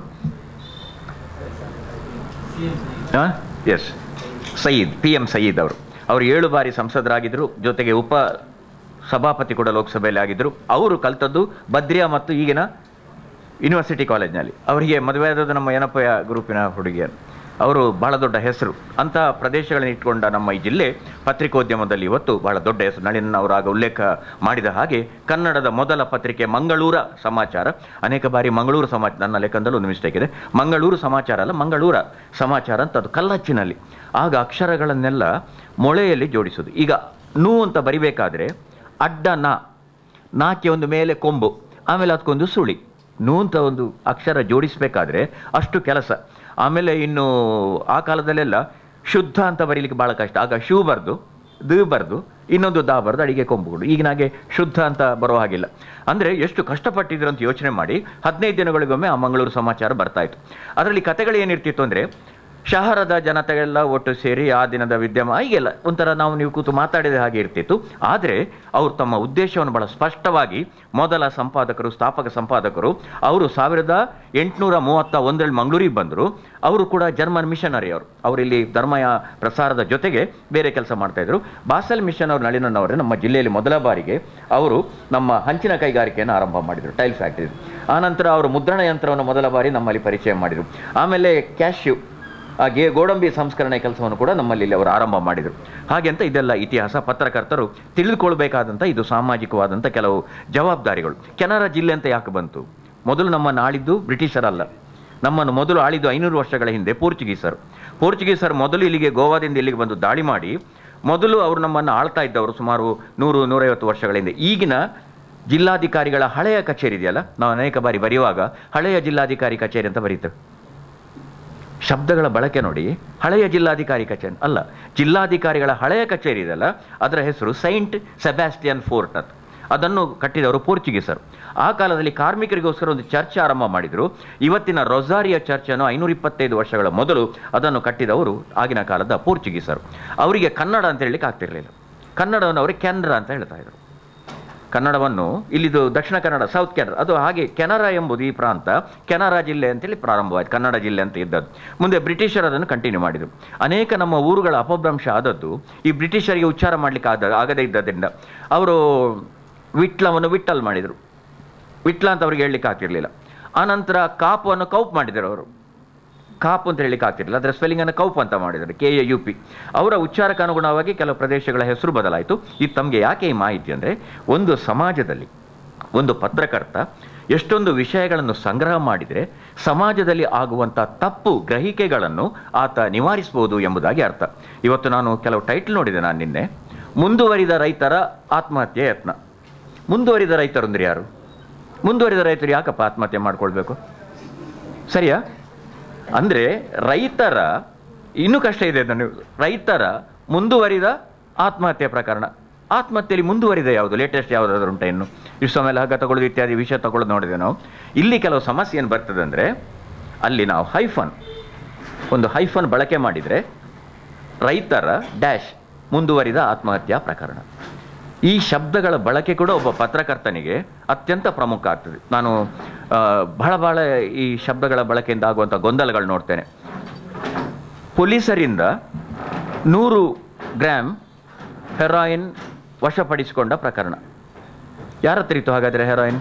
S Sayeed P M Sayeed ಅವರು ಅವರು ಏಳು ಬಾರಿ ಸಂಸದರಾಗಿದ್ದರು ಜೊತೆಗೆ ಉಪ ಸಭಾಪತಿ ಕೂಡ ಲೋಕಸಭೆಯಲ್ಲಿ ಆಗಿದ್ದರು ಅವರು ಕಲ್ತದ್ದು ಬದ್ರಿಯಾ ಮತ್ತು ಈಗಿನ ಯೂನಿವರ್ಸಿಟಿ ಕಾಲೇಜ್ನಲ್ಲಿ ಅವರಿಗೆ ಮದುವೆ ಆದದ್ದು ನಮ್ಮ ಏನಪ್ಪಯ್ಯ ಗ್ರೂಪಿನ ಹುಡುಗಿಯರು ಅವರು ಬಹಳ ದೊಡ್ಡ ಹೆಸರು ಅಂಥ ಪ್ರದೇಶಗಳನ್ನು ಇಟ್ಕೊಂಡ ನಮ್ಮ ಈ ಜಿಲ್ಲೆ ಪತ್ರಿಕೋದ್ಯಮದಲ್ಲಿ ಇವತ್ತು ಬಹಳ ದೊಡ್ಡ ಹೆಸರು ನಳಿನ ಅವರು ಆಗ ಉಲ್ಲೇಖ ಮಾಡಿದ ಹಾಗೆ ಕನ್ನಡದ ಮೊದಲ ಪತ್ರಿಕೆ ಮಂಗಳೂರ ಸಮಾಚಾರ ಅನೇಕ ಬಾರಿ ಮಂಗಳೂರು ಸಮಾಚಾರ ನನ್ನ ಲೆಕ್ಕದಲ್ಲಿ ಒಂದು ಮಿಸ್ಟೇಕ್ ಇದೆ ಮಂಗಳೂರು ಸಮಾಚಾರ ಅಲ್ಲ ಮಂಗಳೂರ ಸಮಾಚಾರ ಅಂತ ಅದು ಕಲ್ಲಚ್ಚಿನಲ್ಲಿ ಆಗ ಅಕ್ಷರಗಳನ್ನೆಲ್ಲ ಮೊಳೆಯಲ್ಲಿ ಜೋಡಿಸೋದು ಈಗ ನೂ ಅಂತ ಬರಿಬೇಕಾದ್ರೆ ಅಡ್ಡ ನಾ ನಾಕೆ ಒಂದು ಮೇಲೆ ಕೊಂಬು ಆಮೇಲೆ ಅದಕ್ಕೊಂದು ಸುಳಿ ನೂ ಅಂತ ಒಂದು ಅಕ್ಷರ ಜೋಡಿಸಬೇಕಾದ್ರೆ ಅಷ್ಟು ಕೆಲಸ ಆಮೇಲೆ ಇನ್ನು ಆ ಕಾಲದಲ್ಲೆಲ್ಲ ಶುದ್ಧ ಅಂತ ಬರೀಲಿಕ್ಕೆ ಭಾಳ ಕಷ್ಟ ಆಗ ಶೂ ಬರ್ದು ದ ಬರ್ದು ಇನ್ನೊಂದು ದಾ ಬರೆದು ಅಡಿಗೆ ಕೊಂಬುಗಳು ಈಗಿನಾಗೆ ಶುದ್ಧ ಅಂತ ಬರೋ ಹಾಗಿಲ್ಲ ಅಂದರೆ ಎಷ್ಟು ಕಷ್ಟಪಟ್ಟಿದ್ರು ಅಂತ ಯೋಚನೆ ಮಾಡಿ ಹದಿನೈದು ದಿನಗಳಿಗೊಮ್ಮೆ ಆ ಮಂಗಳೂರು ಸಮಾಚಾರ ಬರ್ತಾ ಇತ್ತು ಅದರಲ್ಲಿ ಕತೆಗಳು ಏನಿರ್ತಿತ್ತು ಅಂದರೆ ಶಹರದ ಜನತೆಗೆಲ್ಲ ಒಟ್ಟು ಸೇರಿ ಆ ದಿನದ ವಿದ್ಯಮಾನ ಹೀಗೆಲ್ಲ ಒಂಥರ ನಾವು ನೀವು ಕೂತು ಮಾತಾಡಿದ ಹಾಗೆ ಇರ್ತಿತ್ತು ಆದರೆ ಅವರು ತಮ್ಮ ಉದ್ದೇಶವನ್ನು ಬಹಳ ಸ್ಪಷ್ಟವಾಗಿ ಮೊದಲ ಸಂಪಾದಕರು ಸ್ಥಾಪಕ ಸಂಪಾದಕರು ಅವರು ಸಾವಿರದ ಎಂಟುನೂರ ಮೂವತ್ತ ಒಂದರಲ್ಲಿ ಮಂಗಳೂರಿಗೆ ಬಂದರು ಅವರು ಕೂಡ ಜರ್ಮನ್ ಮಿಷನರಿ ಅವರು ಅವರಿಲ್ಲಿ ಧರ್ಮಯ ಪ್ರಸಾರದ ಜೊತೆಗೆ ಬೇರೆ ಕೆಲಸ ಮಾಡ್ತಾ ಇದ್ರು ಬಾಸಲ್ ಮಿಷನ್ ಅವ್ರ ನಳಿನಣ್ಣವರೇ ನಮ್ಮ ಜಿಲ್ಲೆಯಲ್ಲಿ ಮೊದಲ ಬಾರಿಗೆ ಅವರು ನಮ್ಮ ಹಂಚಿನ ಕೈಗಾರಿಕೆಯನ್ನು ಆರಂಭ ಮಾಡಿದರು ಟೈಲ್ ಫ್ಯಾಕ್ಟರಿ ಆನಂತರ ಅವರು ಮುದ್ರಣ ಯಂತ್ರವನ್ನು ಮೊದಲ ಬಾರಿ ನಮ್ಮಲ್ಲಿ ಪರಿಚಯ ಮಾಡಿದರು ಆಮೇಲೆ ಕ್ಯಾಶ್ಯೂ ಆ ಗೆ ಗೋಡಂಬಿ ಸಂಸ್ಕರಣೆ ಕೆಲಸವನ್ನು ಕೂಡ ನಮ್ಮಲ್ಲಿ ಇಲ್ಲಿ ಅವರು ಆರಂಭ ಮಾಡಿದರು ಹಾಗೆ ಅಂತ ಇದೆಲ್ಲ ಇತಿಹಾಸ ಪತ್ರಕರ್ತರು ತಿಳಿದುಕೊಳ್ಬೇಕಾದಂಥ ಇದು ಸಾಮಾಜಿಕವಾದಂಥ ಕೆಲವು ಜವಾಬ್ದಾರಿಗಳು ಕೆನರಾ ಜಿಲ್ಲೆ ಅಂತ ಯಾಕೆ ಬಂತು ಮೊದಲು ನಮ್ಮನ್ನು ಆಳಿದ್ದು ಬ್ರಿಟಿಷರಲ್ಲ ನಮ್ಮನ್ನು ಮೊದಲು ಆಳಿದ್ದು ಐನೂರು ವರ್ಷಗಳ ಹಿಂದೆ ಪೋರ್ಚುಗೀಸರು ಪೋರ್ಚುಗೀಸರು ಮೊದಲು ಇಲ್ಲಿಗೆ ಗೋವಾದಿಂದ ಇಲ್ಲಿಗೆ ಬಂದು ದಾಳಿ ಮಾಡಿ ಮೊದಲು ಅವರು ನಮ್ಮನ್ನು ಆಳ್ತಾ ಇದ್ದವರು ಸುಮಾರು ನೂರು ನೂರೈವತ್ತು ವರ್ಷಗಳ ಹಿಂದೆ ಈಗಿನ ಜಿಲ್ಲಾಧಿಕಾರಿಗಳ ಹಳೆಯ ಕಚೇರಿ ಇದೆಯಲ್ಲ ನಾವು ಅನೇಕ ಬಾರಿ ಬರೆಯುವಾಗ ಹಳೆಯ ಜಿಲ್ಲಾಧಿಕಾರಿ ಕಚೇರಿ ಅಂತ ಬರೀತೇವೆ ಶಬ್ದಗಳ ಬಳಕೆ ನೋಡಿ ಹಳೆಯ ಜಿಲ್ಲಾಧಿಕಾರಿ ಕಚೇರಿ ಅಲ್ಲ ಜಿಲ್ಲಾಧಿಕಾರಿಗಳ ಹಳೆಯ ಕಚೇರಿ ಇದೆಯಲ್ಲ ಅದರ ಹೆಸರು ಸೈಂಟ್ ಸೆಬಾಸ್ಟಿಯನ್ ಫೋರ್ಟ್ ಅಂತ ಅದನ್ನು ಕಟ್ಟಿದವರು ಪೋರ್ಚುಗೀಸರು ಆ ಕಾಲದಲ್ಲಿ ಕಾರ್ಮಿಕರಿಗೋಸ್ಕರ ಒಂದು ಚರ್ಚ್ ಆರಂಭ ಮಾಡಿದರು ಇವತ್ತಿನ ರೊಸಾರಿಯ ಚರ್ಚನ್ನು ಐನೂರ ಇಪ್ಪತ್ತೈದು ವರ್ಷಗಳ ಮೊದಲು ಅದನ್ನು ಕಟ್ಟಿದವರು ಆಗಿನ ಕಾಲದ ಪೋರ್ಚುಗೀಸರು ಅವರಿಗೆ ಕನ್ನಡ ಅಂತ ಹೇಳಲಿಕ್ಕೆ ಆಗ್ತಿರಲಿಲ್ಲ ಕನ್ನಡವನ್ನು ಅವರು ಕೆನರಾ ಅಂತ ಹೇಳ್ತಾ ಇದ್ರು ಕನ್ನಡವನ್ನು ಇಲ್ಲಿದು ದಕ್ಷಿಣ ಕನ್ನಡ ಸೌತ್ ಕೆನರಾ ಅದು ಹಾಗೆ ಕೆನರಾ ಎಂಬುದು ಈ ಪ್ರಾಂತ ಕೆನರಾ ಜಿಲ್ಲೆ ಅಂತೇಳಿ ಪ್ರಾರಂಭವಾಯಿತು ಕನ್ನಡ ಜಿಲ್ಲೆ ಅಂತ ಇದ್ದದ್ದು ಮುಂದೆ ಬ್ರಿಟಿಷರು ಅದನ್ನು ಕಂಟಿನ್ಯೂ ಮಾಡಿದರು ಅನೇಕ ನಮ್ಮ ಊರುಗಳ ಅಪಭ್ರಂಶ ಆದದ್ದು ಈ ಬ್ರಿಟಿಷರಿಗೆ ಉಚ್ಚಾರ ಮಾಡಲಿಕ್ಕೆ ಆದ ಆಗದೇ ಇದ್ದದ್ರಿಂದ ಅವರು ವಿಟ್ಲವನ್ನು ವಿಟ್ಟಲ್ ಮಾಡಿದರು ವಿಟ್ಲ ಅಂತ ಅವ್ರಿಗೆ ಹೇಳಲಿಕ್ಕೆ ಆಗ್ತಿರ್ಲಿಲ್ಲ ಆನಂತರ ಕಾಪನ್ನು ಕೌಪ್ ಮಾಡಿದರು ಅವರು ಕಾಪ್ ಅಂತ ಹೇಳಲಿಕ್ಕೆ ಆಗ್ತಿರಲಿಲ್ಲ ಅದರ ಸ್ಪೆಲ್ಲಿಂಗನ್ನು ಕೌಪ್ ಅಂತ ಮಾಡಿದ್ದಾರೆ ಕೆ ಎ ಯು ಪಿ ಅವರ ಉಚ್ಚಾರಕ್ಕೆ ಅನುಗುಣವಾಗಿ ಕೆಲವು ಪ್ರದೇಶಗಳ ಹೆಸರು ಬದಲಾಯಿತು ಇದು ತಮಗೆ ಯಾಕೆ ಈ ಮಾಹಿತಿ ಅಂದರೆ ಒಂದು ಸಮಾಜದಲ್ಲಿ ಒಂದು ಪತ್ರಕರ್ತ ಎಷ್ಟೊಂದು ವಿಷಯಗಳನ್ನು ಸಂಗ್ರಹ ಮಾಡಿದರೆ ಸಮಾಜದಲ್ಲಿ ಆಗುವಂಥ ತಪ್ಪು ಗ್ರಹಿಕೆಗಳನ್ನು ಆತ ನಿವಾರಿಸಬಹುದು ಎಂಬುದಾಗಿ ಅರ್ಥ ಇವತ್ತು ನಾನು ಕೆಲವು ಟೈಟ್ಲ್ ನೋಡಿದೆ ನಾನು ನಿನ್ನೆ ಮುಂದುವರಿದ ರೈತರ ಆತ್ಮಹತ್ಯೆ ಯತ್ನ ಮುಂದುವರಿದ ರೈತರು ಅಂದ್ರೆ ಯಾರು ಮುಂದುವರಿದ ರೈತರು ಯಾಕಪ್ಪ ಆತ್ಮಹತ್ಯೆ ಮಾಡ್ಕೊಳ್ಬೇಕು ಸರಿಯಾ ಅಂದರೆ ರೈತರ ಇನ್ನೂ ಕಷ್ಟ ಇದೆ ಅದನ್ನು ರೈತರ ಮುಂದುವರಿದ ಆತ್ಮಹತ್ಯೆ ಪ್ರಕರಣ ಆತ್ಮಹತ್ಯೆಯಲ್ಲಿ ಮುಂದುವರಿದ ಯಾವುದು ಲೇಟೆಸ್ಟ್ ಯಾವುದಾದ್ರು ಉಂಟ ಇನ್ನು ಇಷ್ಟು ಮೇಲೆ ಹಗ್ಗ ತಗೊಳ್ಳೋದು ಇತ್ಯಾದಿ ವಿಷಯ ತಗೊಳ್ಳೋದು ನೋಡಿದೆ ನಾವು ಇಲ್ಲಿ ಕೆಲವು ಸಮಸ್ಯೆ ಏನು ಬರ್ತದೆ ಅಂದರೆ ಅಲ್ಲಿ ನಾವು ಹೈಫನ್ ಒಂದು ಹೈಫನ್ ಬಳಕೆ ಮಾಡಿದರೆ ರೈತರ ಡ್ಯಾಶ್ ಮುಂದುವರಿದ ಆತ್ಮಹತ್ಯಾ ಪ್ರಕರಣ ಈ ಶಬ್ದಗಳ ಬಳಕೆ ಕೂಡ ಒಬ್ಬ ಪತ್ರಕರ್ತನಿಗೆ ಅತ್ಯಂತ ಪ್ರಮುಖ ಆಗ್ತದೆ ನಾನು ಆ, ಬಹಳ ಬಹಳ ಈ ಶಬ್ದಗಳ ಬಳಕೆಯಿಂದ ಆಗುವಂಥ ಗೊಂದಲಗಳು ನೋಡ್ತೇನೆ ಪೊಲೀಸರಿಂದ ನೂರು ಗ್ರಾಮ್ ಹೆರಾಯಿನ್ ವಶಪಡಿಸಿಕೊಂಡ ಪ್ರಕರಣ ಯಾರ ಹತ್ರ ಇತ್ತು ಹಾಗಾದರೆ ಹೆರಾಯಿನ್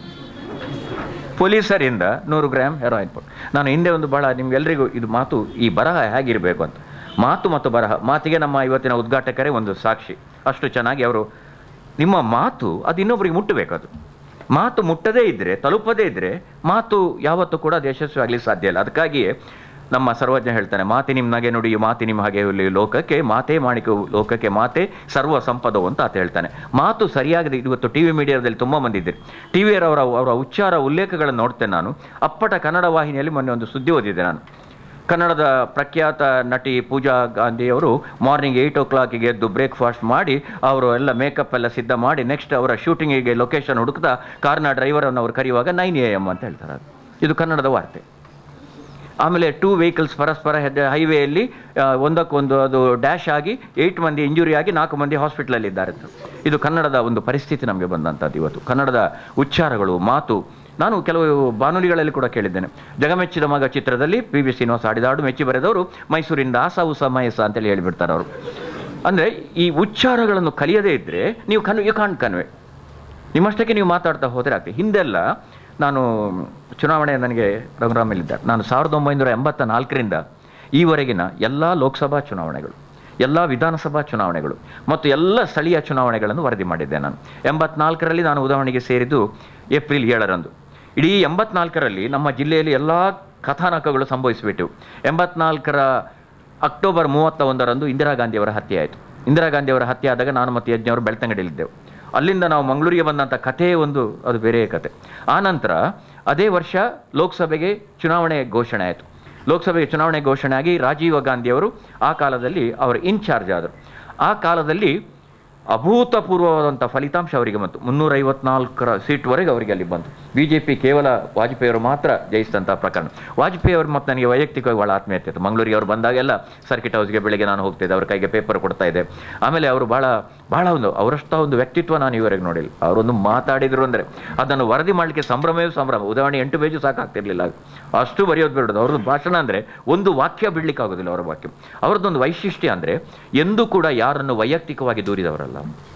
ಪೊಲೀಸರಿಂದ ನೂರು ಗ್ರಾಮ್ ಹೆರಾಯಿನ್ ಪೊ- ನಾನು ಹಿಂದೆ ಒಂದು ಬಹಳ ನಿಮ್ಗೆಲ್ರಿಗೂ ಇದು ಮಾತು ಈ ಬರಹ ಹೇಗಿರಬೇಕು ಅಂತ ಮಾತು ಮತ್ತು ಬರಹ ಮಾತಿಗೆ ನಮ್ಮ ಇವತ್ತಿನ ಉದ್ಘಾಟಕರೇ ಒಂದು ಸಾಕ್ಷಿ ಅಷ್ಟು ಚೆನ್ನಾಗಿ ಅವರು ನಿಮ್ಮ ಮಾತು ಅದು ಇನ್ನೊಬ್ಬರಿಗೆ ಮುಟ್ಟಬೇಕು ಅದು ಮಾತು ಮುಟ್ಟದೇ ಇದ್ದರೆ ತಲುಪದೇ ಇದ್ದರೆ ಮಾತು ಯಾವತ್ತೂ ಕೂಡ ಅದು ಯಶಸ್ವಿ ಆಗಲಿಕ್ಕೆ ಸಾಧ್ಯ ಇಲ್ಲ ಅದಕ್ಕಾಗಿಯೇ ನಮ್ಮ ಸರ್ವಜ್ಞ ಹೇಳ್ತಾನೆ ಮಾತಿ ನಿಮ್ನಾಗೆ ನುಡಿ ಮಾತಿ ನಿಮ್ಮ ಹಾಗೆ ಹುಲಿ ಲೋಕಕ್ಕೆ ಮಾತೇ ಮಾಣಿಕ ಲೋಕಕ್ಕೆ ಮಾತೆ ಸರ್ವ ಸಂಪದವು ಅಂತ ಆತ ಹೇಳ್ತಾನೆ ಮಾತು ಸರಿಯಾಗಿದೆ ಇವತ್ತು ಟಿ ವಿ ಮೀಡಿಯಾದಲ್ಲಿ ತುಂಬ ಮಂದಿ ಇದ್ದೀರಿ ಟಿ ವಿಯವರ ಅವರ ಉಚ್ಚಾರ ಉಲ್ಲೇಖಗಳನ್ನು ನೋಡ್ತೇನೆ ನಾನು ಅಪ್ಪಟ ಕನ್ನಡ ವಾಹಿನಿಯಲ್ಲಿ ಮೊನ್ನೆ ಒಂದು ಸುದ್ದಿ ಓದಿದ್ದೆ ನಾನು ಕನ್ನಡದ ಪ್ರಖ್ಯಾತ ನಟಿ ಪೂಜಾ ಗಾಂಧಿ ಅವರು ಮಾರ್ನಿಂಗ್ ಏಯ್ಟ್ ಓ ಕ್ಲಾಕಿಗೆ ಎದ್ದು ಬ್ರೇಕ್ಫಾಸ್ಟ್ ಮಾಡಿ ಅವರು ಎಲ್ಲ ಮೇಕಪ್ ಎಲ್ಲ ಸಿದ್ಧ ಮಾಡಿ ನೆಕ್ಸ್ಟ್ ಅವರ ಶೂಟಿಂಗಿಗೆ ಲೊಕೇಶನ್ ಹುಡುಕ್ತಾ ಕಾರ್ನ ಡ್ರೈವರನ್ನು ಅವರು ಕರೆಯುವಾಗ ನೈನ್ ಎ ಎಮ್ ಅಂತ ಹೇಳ್ತಾರೆ ಅದು. ಇದು ಕನ್ನಡದ ವಾರ್ತೆ ಆಮೇಲೆ ಟೂ ವೆಹಿಕಲ್ಸ್ ಪರಸ್ಪರ ಹೆದ್ದೆ ಹೈವೇಯಲ್ಲಿ ಆ, ಒಂದಕ್ಕೊಂದು ಅದು ಡ್ಯಾಶ್ ಆಗಿ ಏಯ್ಟ್ ಮಂದಿ ಇಂಜುರಿ ಆಗಿ ನಾಲ್ಕು ಮಂದಿ ಹಾಸ್ಪಿಟ್ಲಲ್ಲಿ ಇದ್ದಾರೆ ಅಂತ. ಇದು ಕನ್ನಡದ ಒಂದು ಪರಿಸ್ಥಿತಿ ನಮಗೆ ಬಂದಂಥದ್ದು ಇವತ್ತು ಕನ್ನಡದ ಉಚ್ಚಾರಗಳು ಮಾತು ನಾನು ಕೆಲವು ಬಾನುಲಿಗಳಲ್ಲಿ ಕೂಡ ಕೇಳಿದ್ದೇನೆ ಜಗಮೆಚ್ಚಿದ ಮಗ ಚಿತ್ರದಲ್ಲಿ ಪಿ ವಿ ಶ್ರೀನಿವಾಸ ಹಾಡಿದ ಹಾಡು ಮೆಚ್ಚಿ ಬರೆದವರು ಮೈಸೂರಿಂದ ಆಸ ಉಸ ಮಯಸ ಅಂತೇಳಿ ಹೇಳಿಬಿಡ್ತಾರೆ ಅವರು ಅಂದರೆ ಈ ಉಚ್ಚಾರಗಳನ್ನು ಕಲಿಯದೇ ಇದ್ದರೆ ನೀವು ಕನ್ ಯು ಕಾಂಟ್ ಕನ್ವೆ ನಿಮ್ಮಷ್ಟಕ್ಕೆ ನೀವು ಮಾತಾಡ್ತಾ ಹೋದರೆ ಆಗ್ತದೆ ಹಿಂದೆಲ್ಲ ನಾನು ಚುನಾವಣೆ ನನಗೆ ಪ್ರೋಗ್ರಾಮಲ್ಲಿದ್ದೆ ನಾನು ಸಾವಿರದ ಒಂಬೈನೂರ ಎಂಬತ್ತ ನಾಲ್ಕರಿಂದ ಈವರೆಗಿನ ಎಲ್ಲ ಲೋಕಸಭಾ ಚುನಾವಣೆಗಳು ಎಲ್ಲ ವಿಧಾನಸಭಾ ಚುನಾವಣೆಗಳು ಮತ್ತು ಎಲ್ಲ ಸ್ಥಳೀಯ ಚುನಾವಣೆಗಳನ್ನು ವರದಿ ಮಾಡಿದ್ದೆ ನಾನು ಎಂಬತ್ನಾಲ್ಕರಲ್ಲಿ ನಾನು ಉದಾಹರಣೆಗೆ ಸೇರಿದ್ದು ಏಪ್ರಿಲ್ ಏಳರಂದು ಇಡೀ ಎಂಬತ್ನಾಲ್ಕರಲ್ಲಿ ನಮ್ಮ ಜಿಲ್ಲೆಯಲ್ಲಿ ಎಲ್ಲ ಕಥಾನಕಗಳು ಸಂಭವಿಸಿಬಿಟ್ಟು ಎಂಬತ್ನಾಲ್ಕರ ಅಕ್ಟೋಬರ್ ಮೂವತ್ತ ಒಂದರಂದು ಇಂದಿರಾ ಗಾಂಧಿಯವರ ಹತ್ಯೆ ಆಯಿತು ಇಂದಿರಾ ಗಾಂಧಿಯವರ ಹತ್ಯೆ ಆದಾಗ ನಾನು ಮತ್ತು ಯಜ್ಞವರು ಬೆಳ್ತಂಗಡಿಯಲ್ಲಿದ್ದೆವು ಅಲ್ಲಿಂದ ನಾವು ಮಂಗಳೂರಿಗೆ ಬಂದಂಥ ಕಥೆ ಒಂದು ಅದು ಬೇರೆ ಕತೆ ಆನಂತರ ಅದೇ ವರ್ಷ ಲೋಕಸಭೆಗೆ ಚುನಾವಣೆ ಘೋಷಣೆ ಆಯಿತು ಲೋಕಸಭೆಗೆ ಚುನಾವಣೆ ಘೋಷಣೆ ಆಗಿ ರಾಜೀವ್ ಗಾಂಧಿಯವರು ಆ ಕಾಲದಲ್ಲಿ ಅವರು ಇನ್ಚಾರ್ಜ್ ಆದರು ಆ ಕಾಲದಲ್ಲಿ ಅಭೂತಪೂರ್ವವಾದಂಥ ಫಲಿತಾಂಶ ಅವರಿಗೆ ಬಂತು ಮುನ್ನೂರ ಐವತ್ನಾಲ್ಕರ ಸೀಟ್ವರೆಗೆ ಅವರಿಗೆ ಅಲ್ಲಿ ಬಂತು ಬಿ ಜೆ ಪಿ ಕೇವಲ ವಾಜಪೇಯಿ ಅವರು ಮಾತ್ರ ಜಯಿಸಿದಂಥ ಪ್ರಕರಣ ವಾಜಪೇಯಿ ಅವರು ಮತ್ತು ನನಗೆ ವೈಯಕ್ತಿಕವಾಗಿ ಭಾಳ ಆತ್ಮೀಯತೆ ಇತ್ತು ಮಂಗಳೂರಿಗೆ ಅವರು ಬಂದಾಗೆಲ್ಲ ಸರ್ಕಿಟ್ ಹೌಸ್ಗೆ ಬೆಳಿಗ್ಗೆ ನಾನು ಹೋಗ್ತಿದ್ದೆ ಅವ್ರ ಕೈಗೆ ಪೇಪರ್ ಕೊಡ್ತಾ ಇದ್ದೆ ಆಮೇಲೆ ಅವರು ಭಾಳ ಭಾಳ ಒಂದು ಅವರಷ್ಟ ಒಂದು ವ್ಯಕ್ತಿತ್ವ ನಾನು ಇವರೆಗೆ ನೋಡಿಲ್ಲ ಅವರೊಂದು ಮಾತಾಡಿದ್ರು ಅಂದರೆ ಅದನ್ನು ವರದಿ ಮಾಡಲಿಕ್ಕೆ ಸಂಭ್ರಮವೇ ಸಂಭ್ರಮ ಉದಾಹರಣೆ ಎಂಟು ಪೇಜು ಸಾಕಾಗ್ತಿರ್ಲಿಲ್ಲ ಆಗ. ಅಷ್ಟು ಬರೆಯೋದು ಬಿಡೋದು ಅವ್ರದ್ದು ಭಾಷಣ ಅಂದರೆ ಒಂದು ವಾಕ್ಯ ಬಿಡ್ಲಿಕ್ಕೆ ಆಗೋದಿಲ್ಲ ಅವರ ವಾಕ್ಯ ಅವರದ್ದೊಂದು ವೈಶಿಷ್ಟ್ಯ ಅಂದರೆ ಎಂದೂ ಕೂಡ ಯಾರನ್ನು ವೈಯಕ್ತಿಕವಾಗಿ ದೂರಿದವರಲ್ಲ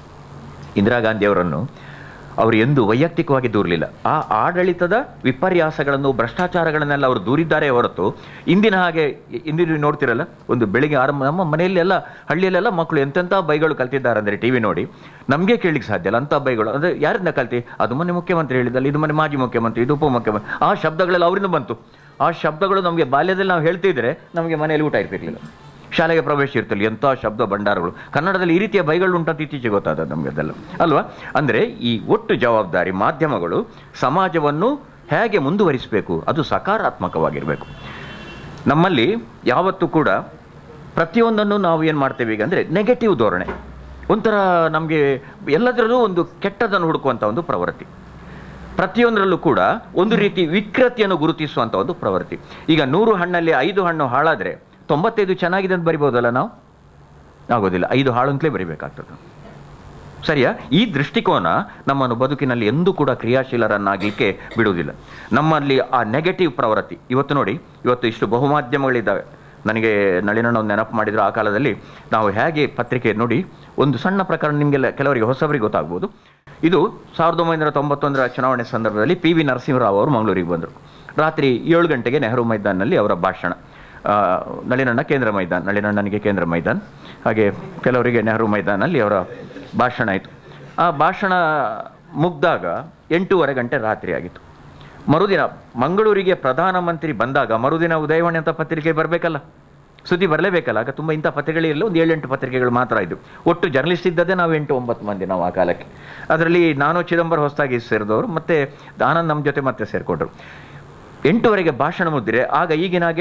ಇಂದಿರಾ ಗಾಂಧಿ ಅವರನ್ನು ಅವರು ಎಂದೂ ವೈಯಕ್ತಿಕವಾಗಿ ದೂರಲಿಲ್ಲ ಆ ಆಡಳಿತದ ವಿಪರ್ಯಾಸಗಳನ್ನು ಭ್ರಷ್ಟಾಚಾರಗಳನ್ನೆಲ್ಲ ಅವರು ದೂರಿದ್ದಾರೆ ಹೊರತು ಇಂದಿನ ಹಾಗೆ ಇಂದಿನ ನೀವು ನೋಡ್ತಿರಲ್ಲ ಒಂದು ಬೆಳಿಗ್ಗೆ ಆರಂಭ ನಮ್ಮ ಮನೆಯಲ್ಲೆಲ್ಲ ಹಳ್ಳಿಯಲ್ಲೆಲ್ಲ ಮಕ್ಕಳು ಎಂತೆಂಥ ಬೈಗಳು ಕಲ್ತಿದ್ದಾರೆ ಅಂದರೆ ಟಿ ವಿ ನೋಡಿ ನಮಗೆ ಕೇಳಲಿಕ್ಕೆ ಸಾಧ್ಯ ಇಲ್ಲ ಅಂಥ ಬೈಗಳು ಅಂದರೆ ಯಾರಿಂದ ಕಲ್ತಿ ಅದು ಮೊನ್ನೆ ಮುಖ್ಯಮಂತ್ರಿ ಹೇಳಿದಲ್ಲ ಇದು ಮೊನ್ನೆ ಮಾಜಿ ಮುಖ್ಯಮಂತ್ರಿ ಇದು ಉಪಮುಖ್ಯಮಂತ್ರಿ ಆ ಶಬ್ದಗಳೆಲ್ಲ ಅವರಿಂದ ಬಂತು ಆ ಶಬ್ದಗಳು ನಮಗೆ ಬಾಲ್ಯದಲ್ಲಿ ನಾವು ಹೇಳ್ತಿದ್ರೆ ನಮಗೆ ಮನೆಯಲ್ಲಿ ಊಟ ಇರ್ತಿರ್ಲಿಲ್ಲ ಶಾಲೆಗೆ ಪ್ರವೇಶ ಇರ್ತಲ್ಲ ಎಂಥ ಶಬ್ದ ಭಂಡಾರಗಳು ಕನ್ನಡದಲ್ಲಿ ಈ ರೀತಿಯ ಬೈಗಳು ಉಂಟಂತ ಇತ್ತೀಚೆಗೆ ಗೊತ್ತಾದ ನಮಗೆ ಅದೆಲ್ಲ ಅಲ್ವಾ ಅಂದರೆ ಈ ಒಟ್ಟು ಜವಾಬ್ದಾರಿ ಮಾಧ್ಯಮಗಳು ಸಮಾಜವನ್ನು ಹೇಗೆ ಮುಂದುವರಿಸಬೇಕು ಅದು ಸಕಾರಾತ್ಮಕವಾಗಿರಬೇಕು ನಮ್ಮಲ್ಲಿ ಯಾವತ್ತೂ ಕೂಡ ಪ್ರತಿಯೊಂದನ್ನು ನಾವು ಏನು ಮಾಡ್ತೇವೆ ಈಗ ಅಂದರೆ ನೆಗೆಟಿವ್ ಧೋರಣೆ ಒಂಥರ ನಮಗೆ ಎಲ್ಲದರಲ್ಲೂ ಒಂದು ಕೆಟ್ಟದನ್ನು ಹುಡುಕುವಂಥ ಒಂದು ಪ್ರವೃತ್ತಿ ಪ್ರತಿಯೊಂದರಲ್ಲೂ ಕೂಡ ಒಂದು ರೀತಿ ವಿಕೃತಿಯನ್ನು ಗುರುತಿಸುವಂಥ ಒಂದು ಪ್ರವೃತ್ತಿ ಈಗ ನೂರು ಹಣ್ಣಲ್ಲಿ ಐದು ಹಣ್ಣು ಹಾಳಾದರೆ ತೊಂಬತ್ತೈದು ಚೆನ್ನಾಗಿದೆ ಅಂತ ಬರಿಬೋದಲ್ಲ ನಾವು ಆಗೋದಿಲ್ಲ ಐದು ಹಾಳು ಅಂತಲೇ ಬರಿಬೇಕಾಗ್ತದೆ ಸರಿಯಾ ಈ ದೃಷ್ಟಿಕೋನ ನಮ್ಮನ್ನು ಬದುಕಿನಲ್ಲಿ ಎಂದೂ ಕೂಡ ಕ್ರಿಯಾಶೀಲರನ್ನಾಗಲಿಕ್ಕೆ ಬಿಡುವುದಿಲ್ಲ ನಮ್ಮಲ್ಲಿ ಆ ನೆಗೆಟಿವ್ ಪ್ರವೃತ್ತಿ ಇವತ್ತು ನೋಡಿ ಇವತ್ತು ಇಷ್ಟು ಬಹುಮಾಧ್ಯಮಗಳಿದ್ದಾವೆ ನನಗೆ ನಳಿನಣ್ಣ ಒಂದು ನೆನಪು ಮಾಡಿದ್ರು ಆ ಕಾಲದಲ್ಲಿ ನಾವು ಹೇಗೆ ಪತ್ರಿಕೆ ನೋಡಿ ಒಂದು ಸಣ್ಣ ಪ್ರಕರಣ ನಿಮಗೆಲ್ಲ ಕೆಲವರಿಗೆ ಹೊಸಬರಿಗೆ ಗೊತ್ತಾಗ್ಬೋದು ಇದು ಸಾವಿರದ ಒಂಬೈನೂರ ತೊಂಬತ್ತೊಂದರ ಚುನಾವಣೆ ಸಂದರ್ಭದಲ್ಲಿ ಪಿ ವಿ ನರಸಿಂಹರಾವ್ ಅವರು ಮಂಗಳೂರಿಗೆ ಬಂದರು ರಾತ್ರಿ ಏಳು ಗಂಟೆಗೆ ನೆಹರು ಮೈದಾನಲ್ಲಿ ಅವರ ಭಾಷಣ ಆ, ನಳಿನಣ್ಣ ಕೇಂದ್ರ ಮೈದಾನ್ ನಳಿನಣ್ಣನಿಗೆ ಕೇಂದ್ರ ಮೈದಾನ್ ಹಾಗೆ ಕೆಲವರಿಗೆ ನೆಹರು ಮೈದಾನಲ್ಲಿ ಅವರ ಭಾಷಣ ಆಯಿತು ಆ ಭಾಷಣ ಮುಗ್ದಾಗ ಎಂಟೂವರೆ ಗಂಟೆ ರಾತ್ರಿ ಆಗಿತ್ತು ಮರುದಿನ ಮಂಗಳೂರಿಗೆ ಪ್ರಧಾನಮಂತ್ರಿ ಬಂದಾಗ ಮರುದಿನ ಉದಯವಾಣಿ ಅಂತ ಪತ್ರಿಕೆ ಬರಬೇಕಲ್ಲ ಸುದ್ದಿ ಬರಲೇಬೇಕಲ್ಲ ಆಗ ತುಂಬ ಇಂಥ ಪತ್ರಿಕೆಗಳೇ ಇಲ್ಲ ಒಂದು ಏಳೆಂಟು ಪತ್ರಿಕೆಗಳು ಮಾತ್ರ ಇದ್ದು ಒಟ್ಟು ಜರ್ನಲಿಸ್ಟ್ ಇದ್ದದೇ ನಾವು ಎಂಟು ಒಂಬತ್ತು ಮಂದಿ ನಾವು ಆ ಕಾಲಕ್ಕೆ ಅದರಲ್ಲಿ ನಾನು ಚಿದಂಬರ ಹೊಸದಾಗಿ ಸೇರಿದವರು ಮತ್ತೆ ಆನಂದ್ ನಮ್ಮ ಜೊತೆ ಮತ್ತೆ ಸೇರಿಕೊಂಡ್ರು ಎಂಟುವರೆಗೆ ಭಾಷಣ ಮುದ್ದಿರೆ ಆಗ ಈಗಿನ ಹಾಗೆ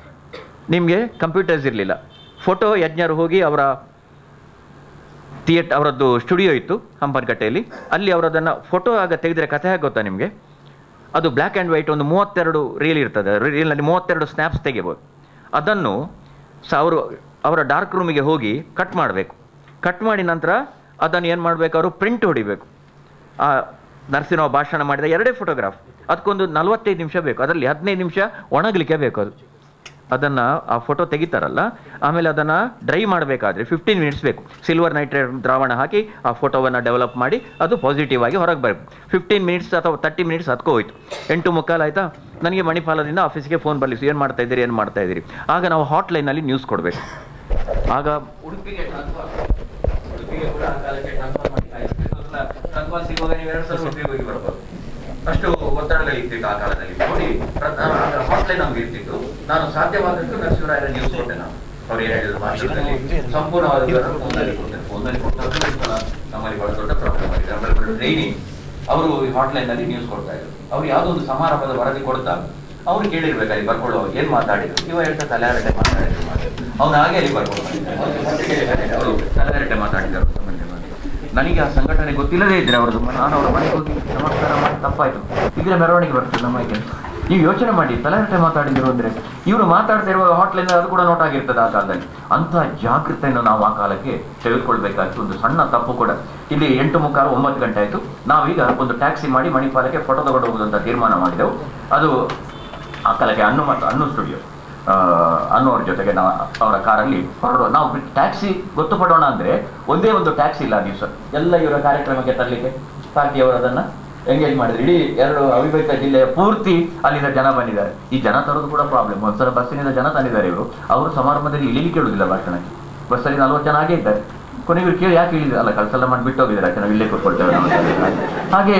ನಿಮಗೆ ಕಂಪ್ಯೂಟರ್ಸ್ ಇರಲಿಲ್ಲ ಫೋಟೋ ಯಜ್ಞರು ಹೋಗಿ ಅವರ ಥಿಯೇಟ್ ಅವರದ್ದು ಸ್ಟುಡಿಯೋ ಇತ್ತು ಹಂಪನಕಟ್ಟೆಯಲ್ಲಿ ಅಲ್ಲಿ ಅವರದನ್ನು ಫೋಟೋ ಆಗ ತೆಗೆದ್ರೆ ಕಥೆ ಹೇಗೆ ಗೊತ್ತಾ ನಿಮಗೆ ಅದು ಬ್ಲ್ಯಾಕ್ ಆ್ಯಂಡ್ ವೈಟ್ ಒಂದು ಮೂವತ್ತೆರಡು ರೀಲ್ ಇರ್ತದೆ ರೀಲ್ನಲ್ಲಿ ಮೂವತ್ತೆರಡು ಸ್ನ್ಯಾಪ್ಸ್ ತೆಗಿಬೋದು ಅದನ್ನು ಸ ಅವರು ಅವರ ಡಾರ್ಕ್ ರೂಮಿಗೆ ಹೋಗಿ ಕಟ್ ಮಾಡಬೇಕು ಕಟ್ ಮಾಡಿ ನಂತರ ಅದನ್ನು ಏನು ಮಾಡಬೇಕು ಅವರು ಪ್ರಿಂಟ್ ಹೊಡಿಬೇಕು ಆ ನರಸಿಂಹ ಭಾಷಣ ಮಾಡಿದ ಎರಡೇ ಫೋಟೋಗ್ರಾಫ್ ಅದಕ್ಕೊಂದು ನಲವತ್ತೈದು ನಿಮಿಷ ಬೇಕು ಅದರಲ್ಲಿ ಹದಿನೈದು ನಿಮಿಷ ಒಣಗಲಿಕ್ಕೆ ಬೇಕು ಅದು ಅದನ್ನು ಆ ಫೋಟೋ ತೆಗಿತಾರಲ್ಲ ಆಮೇಲೆ ಅದನ್ನು ಡ್ರೈ ಮಾಡಬೇಕಾದ್ರೆ ಫಿಫ್ಟೀನ್ ಮಿನಿಟ್ಸ್ ಬೇಕು ಸಿಲ್ವರ್ ನೈಟ್ರೇಟ್ ದ್ರಾವಣ ಹಾಕಿ ಆ ಫೋಟೋವನ್ನು ಡೆವಲಪ್ ಮಾಡಿ ಅದು ಪಾಸಿಟಿವ್ ಆಗಿ ಹೊರಗೆ ಬರಬೇಕು ಫಿಫ್ಟೀನ್ ಮಿನಿಟ್ಸ್ ಅಥವಾ ತರ್ಟಿ ಮಿನಿಟ್ಸ್ ಹತ್ಕೋ ಹೋಯ್ತು ಎಂಟು ಮುಕ್ಕಾಲು ಆಯ್ತಾ ನನಗೆ ಮಣಿಪಾಲದಿಂದ ಆಫೀಸ್ಗೆ ಫೋನ್ ಬರಲಿ ಏನು ಮಾಡ್ತಾ ಇದ್ದೀರಿ ಏನು ಮಾಡ್ತಾ ಇದ್ದೀರಿ ಆಗ ನಾವು ಹಾಟ್ಲೈನಲ್ಲಿ ನ್ಯೂಸ್ ಕೊಡಬೇಕು ಆಗ ಉಡುಪಿಗೆ transfer. ಉಡುಪಿಗೆ ಕೂಡ ಆ ಕಾಲಕ್ಕೆ transfer ಮಾಡಿ ಕಾಯ್ಬೇಕು. transfer ಸಿಗುವಾಗ ನೀವು ಎರಡು ಸಲ ಉಡುಪಿಗೆ ಹೋಗಿ ಬರ್ಬೋದು. ಅಷ್ಟು ಒತ್ತಡಗಳಿರ್ತಿತ್ತು ಆ ಕಾಲದಲ್ಲಿ ನೋಡಿ ಹಾಟ್ಲೈನ್ ನಮ್ಗೆ ಇರ್ತಿತ್ತು ನಾನು ಸಾಧ್ಯವಾದಷ್ಟು ನರಸಿಂಹರಾಯರ ನ್ಯೂಸ್ ಕೊಟ್ಟೆ ನಾನು ಅವ್ರು ಏನ್ ಹೇಳಿದ್ರು ಭಾಷಣದಲ್ಲಿ ಸಂಪೂರ್ಣವಾದ ಫೋನಲ್ಲಿ ಕೊಟ್ಟೆ ಫೋನಲ್ಲಿ ಕೊಟ್ಟದ್ದು ಒಂದ್ಸಲ ನಮ್ಮಲ್ಲಿ ಬಹಳ ದೊಡ್ಡ ಪ್ರಾಬ್ಲಮ್ ಆಗಿದೆ ಆಮೇಲೆ ಟ್ರೈನಿಂಗ್ ಅವರು ಹಾಟ್ಲೈನ್ ನಲ್ಲಿ ನ್ಯೂಸ್ ಕೊಡ್ತಾ ಇದ್ರು ಅವ್ರು ಯಾವುದೋ ಒಂದು ಸಮಾರಂಭದ ವರದಿ ಕೊಡ್ತಾ ಅವ್ರು ಕೇಳಿರ್ಬೇಕು ಅಲ್ಲಿ ಬರ್ಕೊಳ್ಳೋ ಏನ್ ಮಾತಾಡಿದ್ರು ಇವ ಹೇಳ್ತಾ ತಲೆಹರಟೆ ಮಾತಾಡಿದ್ರು ಅವ್ನು ಹಾಗೆ ಅಲ್ಲಿ ಬರ್ಕೊಂಡು ಅವರು ತಲೆಹರಟೆ ಮಾತಾಡಿದರು ನನಗೆ ಆ ಸಂಘಟನೆ ಗೊತ್ತಿಲ್ಲದೇ ಇದ್ರೆ ಅವ್ರದ್ದು ನಾನು ಅವರ ಮನೆಗೆ ಹೋಗಿ ನಮಸ್ಕಾರ ಮಾಡಿ ತಪ್ಪಾಯ್ತು ಇದ್ರೆ ಮೆರವಣಿಗೆ ಬರ್ತದೆ ನಮಗೆ ನೀವು ಯೋಚನೆ ಮಾಡಿ ತಲೆಹರಟೆ ಮಾತಾಡಿದ್ರು ಅಂದ್ರೆ ಇವರು ಮಾತಾಡ್ತಾ ಇರುವ ಹಾಟ್ಲೈನ್ ಅದು ಕೂಡ ನೋಟ್ ಆಗಿರ್ತದೆ ಆ ಕಾಲದಲ್ಲಿ ಅಂತ ಜಾಗೃತೆಯನ್ನು ನಾವು ಆ ಕಾಲಕ್ಕೆ ತೆಗೆದುಕೊಳ್ಬೇಕಾಯ್ತು ಒಂದು ಸಣ್ಣ ತಪ್ಪು ಕೂಡ ಇಲ್ಲಿ ಎಂಟು ಮುಕ್ಕಾಲು ಒಂಬತ್ತು ಗಂಟೆ ಆಯ್ತು ನಾವೀಗ ಒಂದು ಟ್ಯಾಕ್ಸಿ ಮಾಡಿ ಮಣಿಪಾಲಕ್ಕೆ ಫೋಟೋ ತಗೊಂಡು ಹೋಗುದಂತ ತೀರ್ಮಾನ ಮಾಡಿದೆವು ಅದು ಆ ಕಾಲಕ್ಕೆ ಅನ್ನು ಮತ್ತು ಅನ್ನು ಸ್ಟುಡಿಯೋ ಅನ್ನೋರ ಜೊತೆಗೆ ನಾವು ಅವರ ಕಾರಲ್ಲಿ ಹೊರಡುವ ನಾವು ಟ್ಯಾಕ್ಸಿ ಗೊತ್ತು ಪಡೋಣ ಅಂದ್ರೆ ಒಂದೇ ಒಂದು ಟ್ಯಾಕ್ಸಿ ಇಲ್ಲ ಆ ದಿವಸ ಎಲ್ಲ ಇವರ ಕಾರ್ಯಕ್ರಮಕ್ಕೆ ತರಲಿಕ್ಕೆ ಪಾರ್ಟಿಯವರು ಅದನ್ನ ಎಂಗೇಜ್ ಮಾಡಿದ್ರು ಇಡೀ ಎರಡು ಅವಿಭಜಿತ ಜಿಲ್ಲೆಯ ಪೂರ್ತಿ ಅಲ್ಲಿಂದ ಜನ ಬಂದಿದ್ದಾರೆ ಈ ಜನ ತರೋದು ಕೂಡ ಪ್ರಾಬ್ಲಮ್ ಒಂದ್ಸಲ ಬಸ್ಸಿನಿಂದ ಜನ ತಂದಿದ್ದಾರೆ ಇವರು ಅವರು ಸಮಾರಂಭದಲ್ಲಿ ಇಳಿಲಿಕ್ಕೆ ಇಡುದಿಲ್ಲ ಭಾಷಣಕ್ಕೆ ಬಸ್ಸಲ್ಲಿ ನಲ್ವತ್ತು ಜನ ಹಾಗೆ ಇದ್ದಾರೆ ಕೊನೆಗೆ ಇವ್ರು ಕೇಳಿ ಯಾಕೆ ಇಳಿದ್ರು ಅಲ್ಲ ಕಳ್ಸೆಲ್ಲ ಮಾಡಿ ಬಿಟ್ಟು ಹೋಗಿದ್ದಾರೆ ಯಾಕೆ ನಾವು ಇಲ್ಲೇ ಕೂತ್ಕೊಳ್ತೇವೆ ನಾವು ಅಂತ. ಹಾಗೆ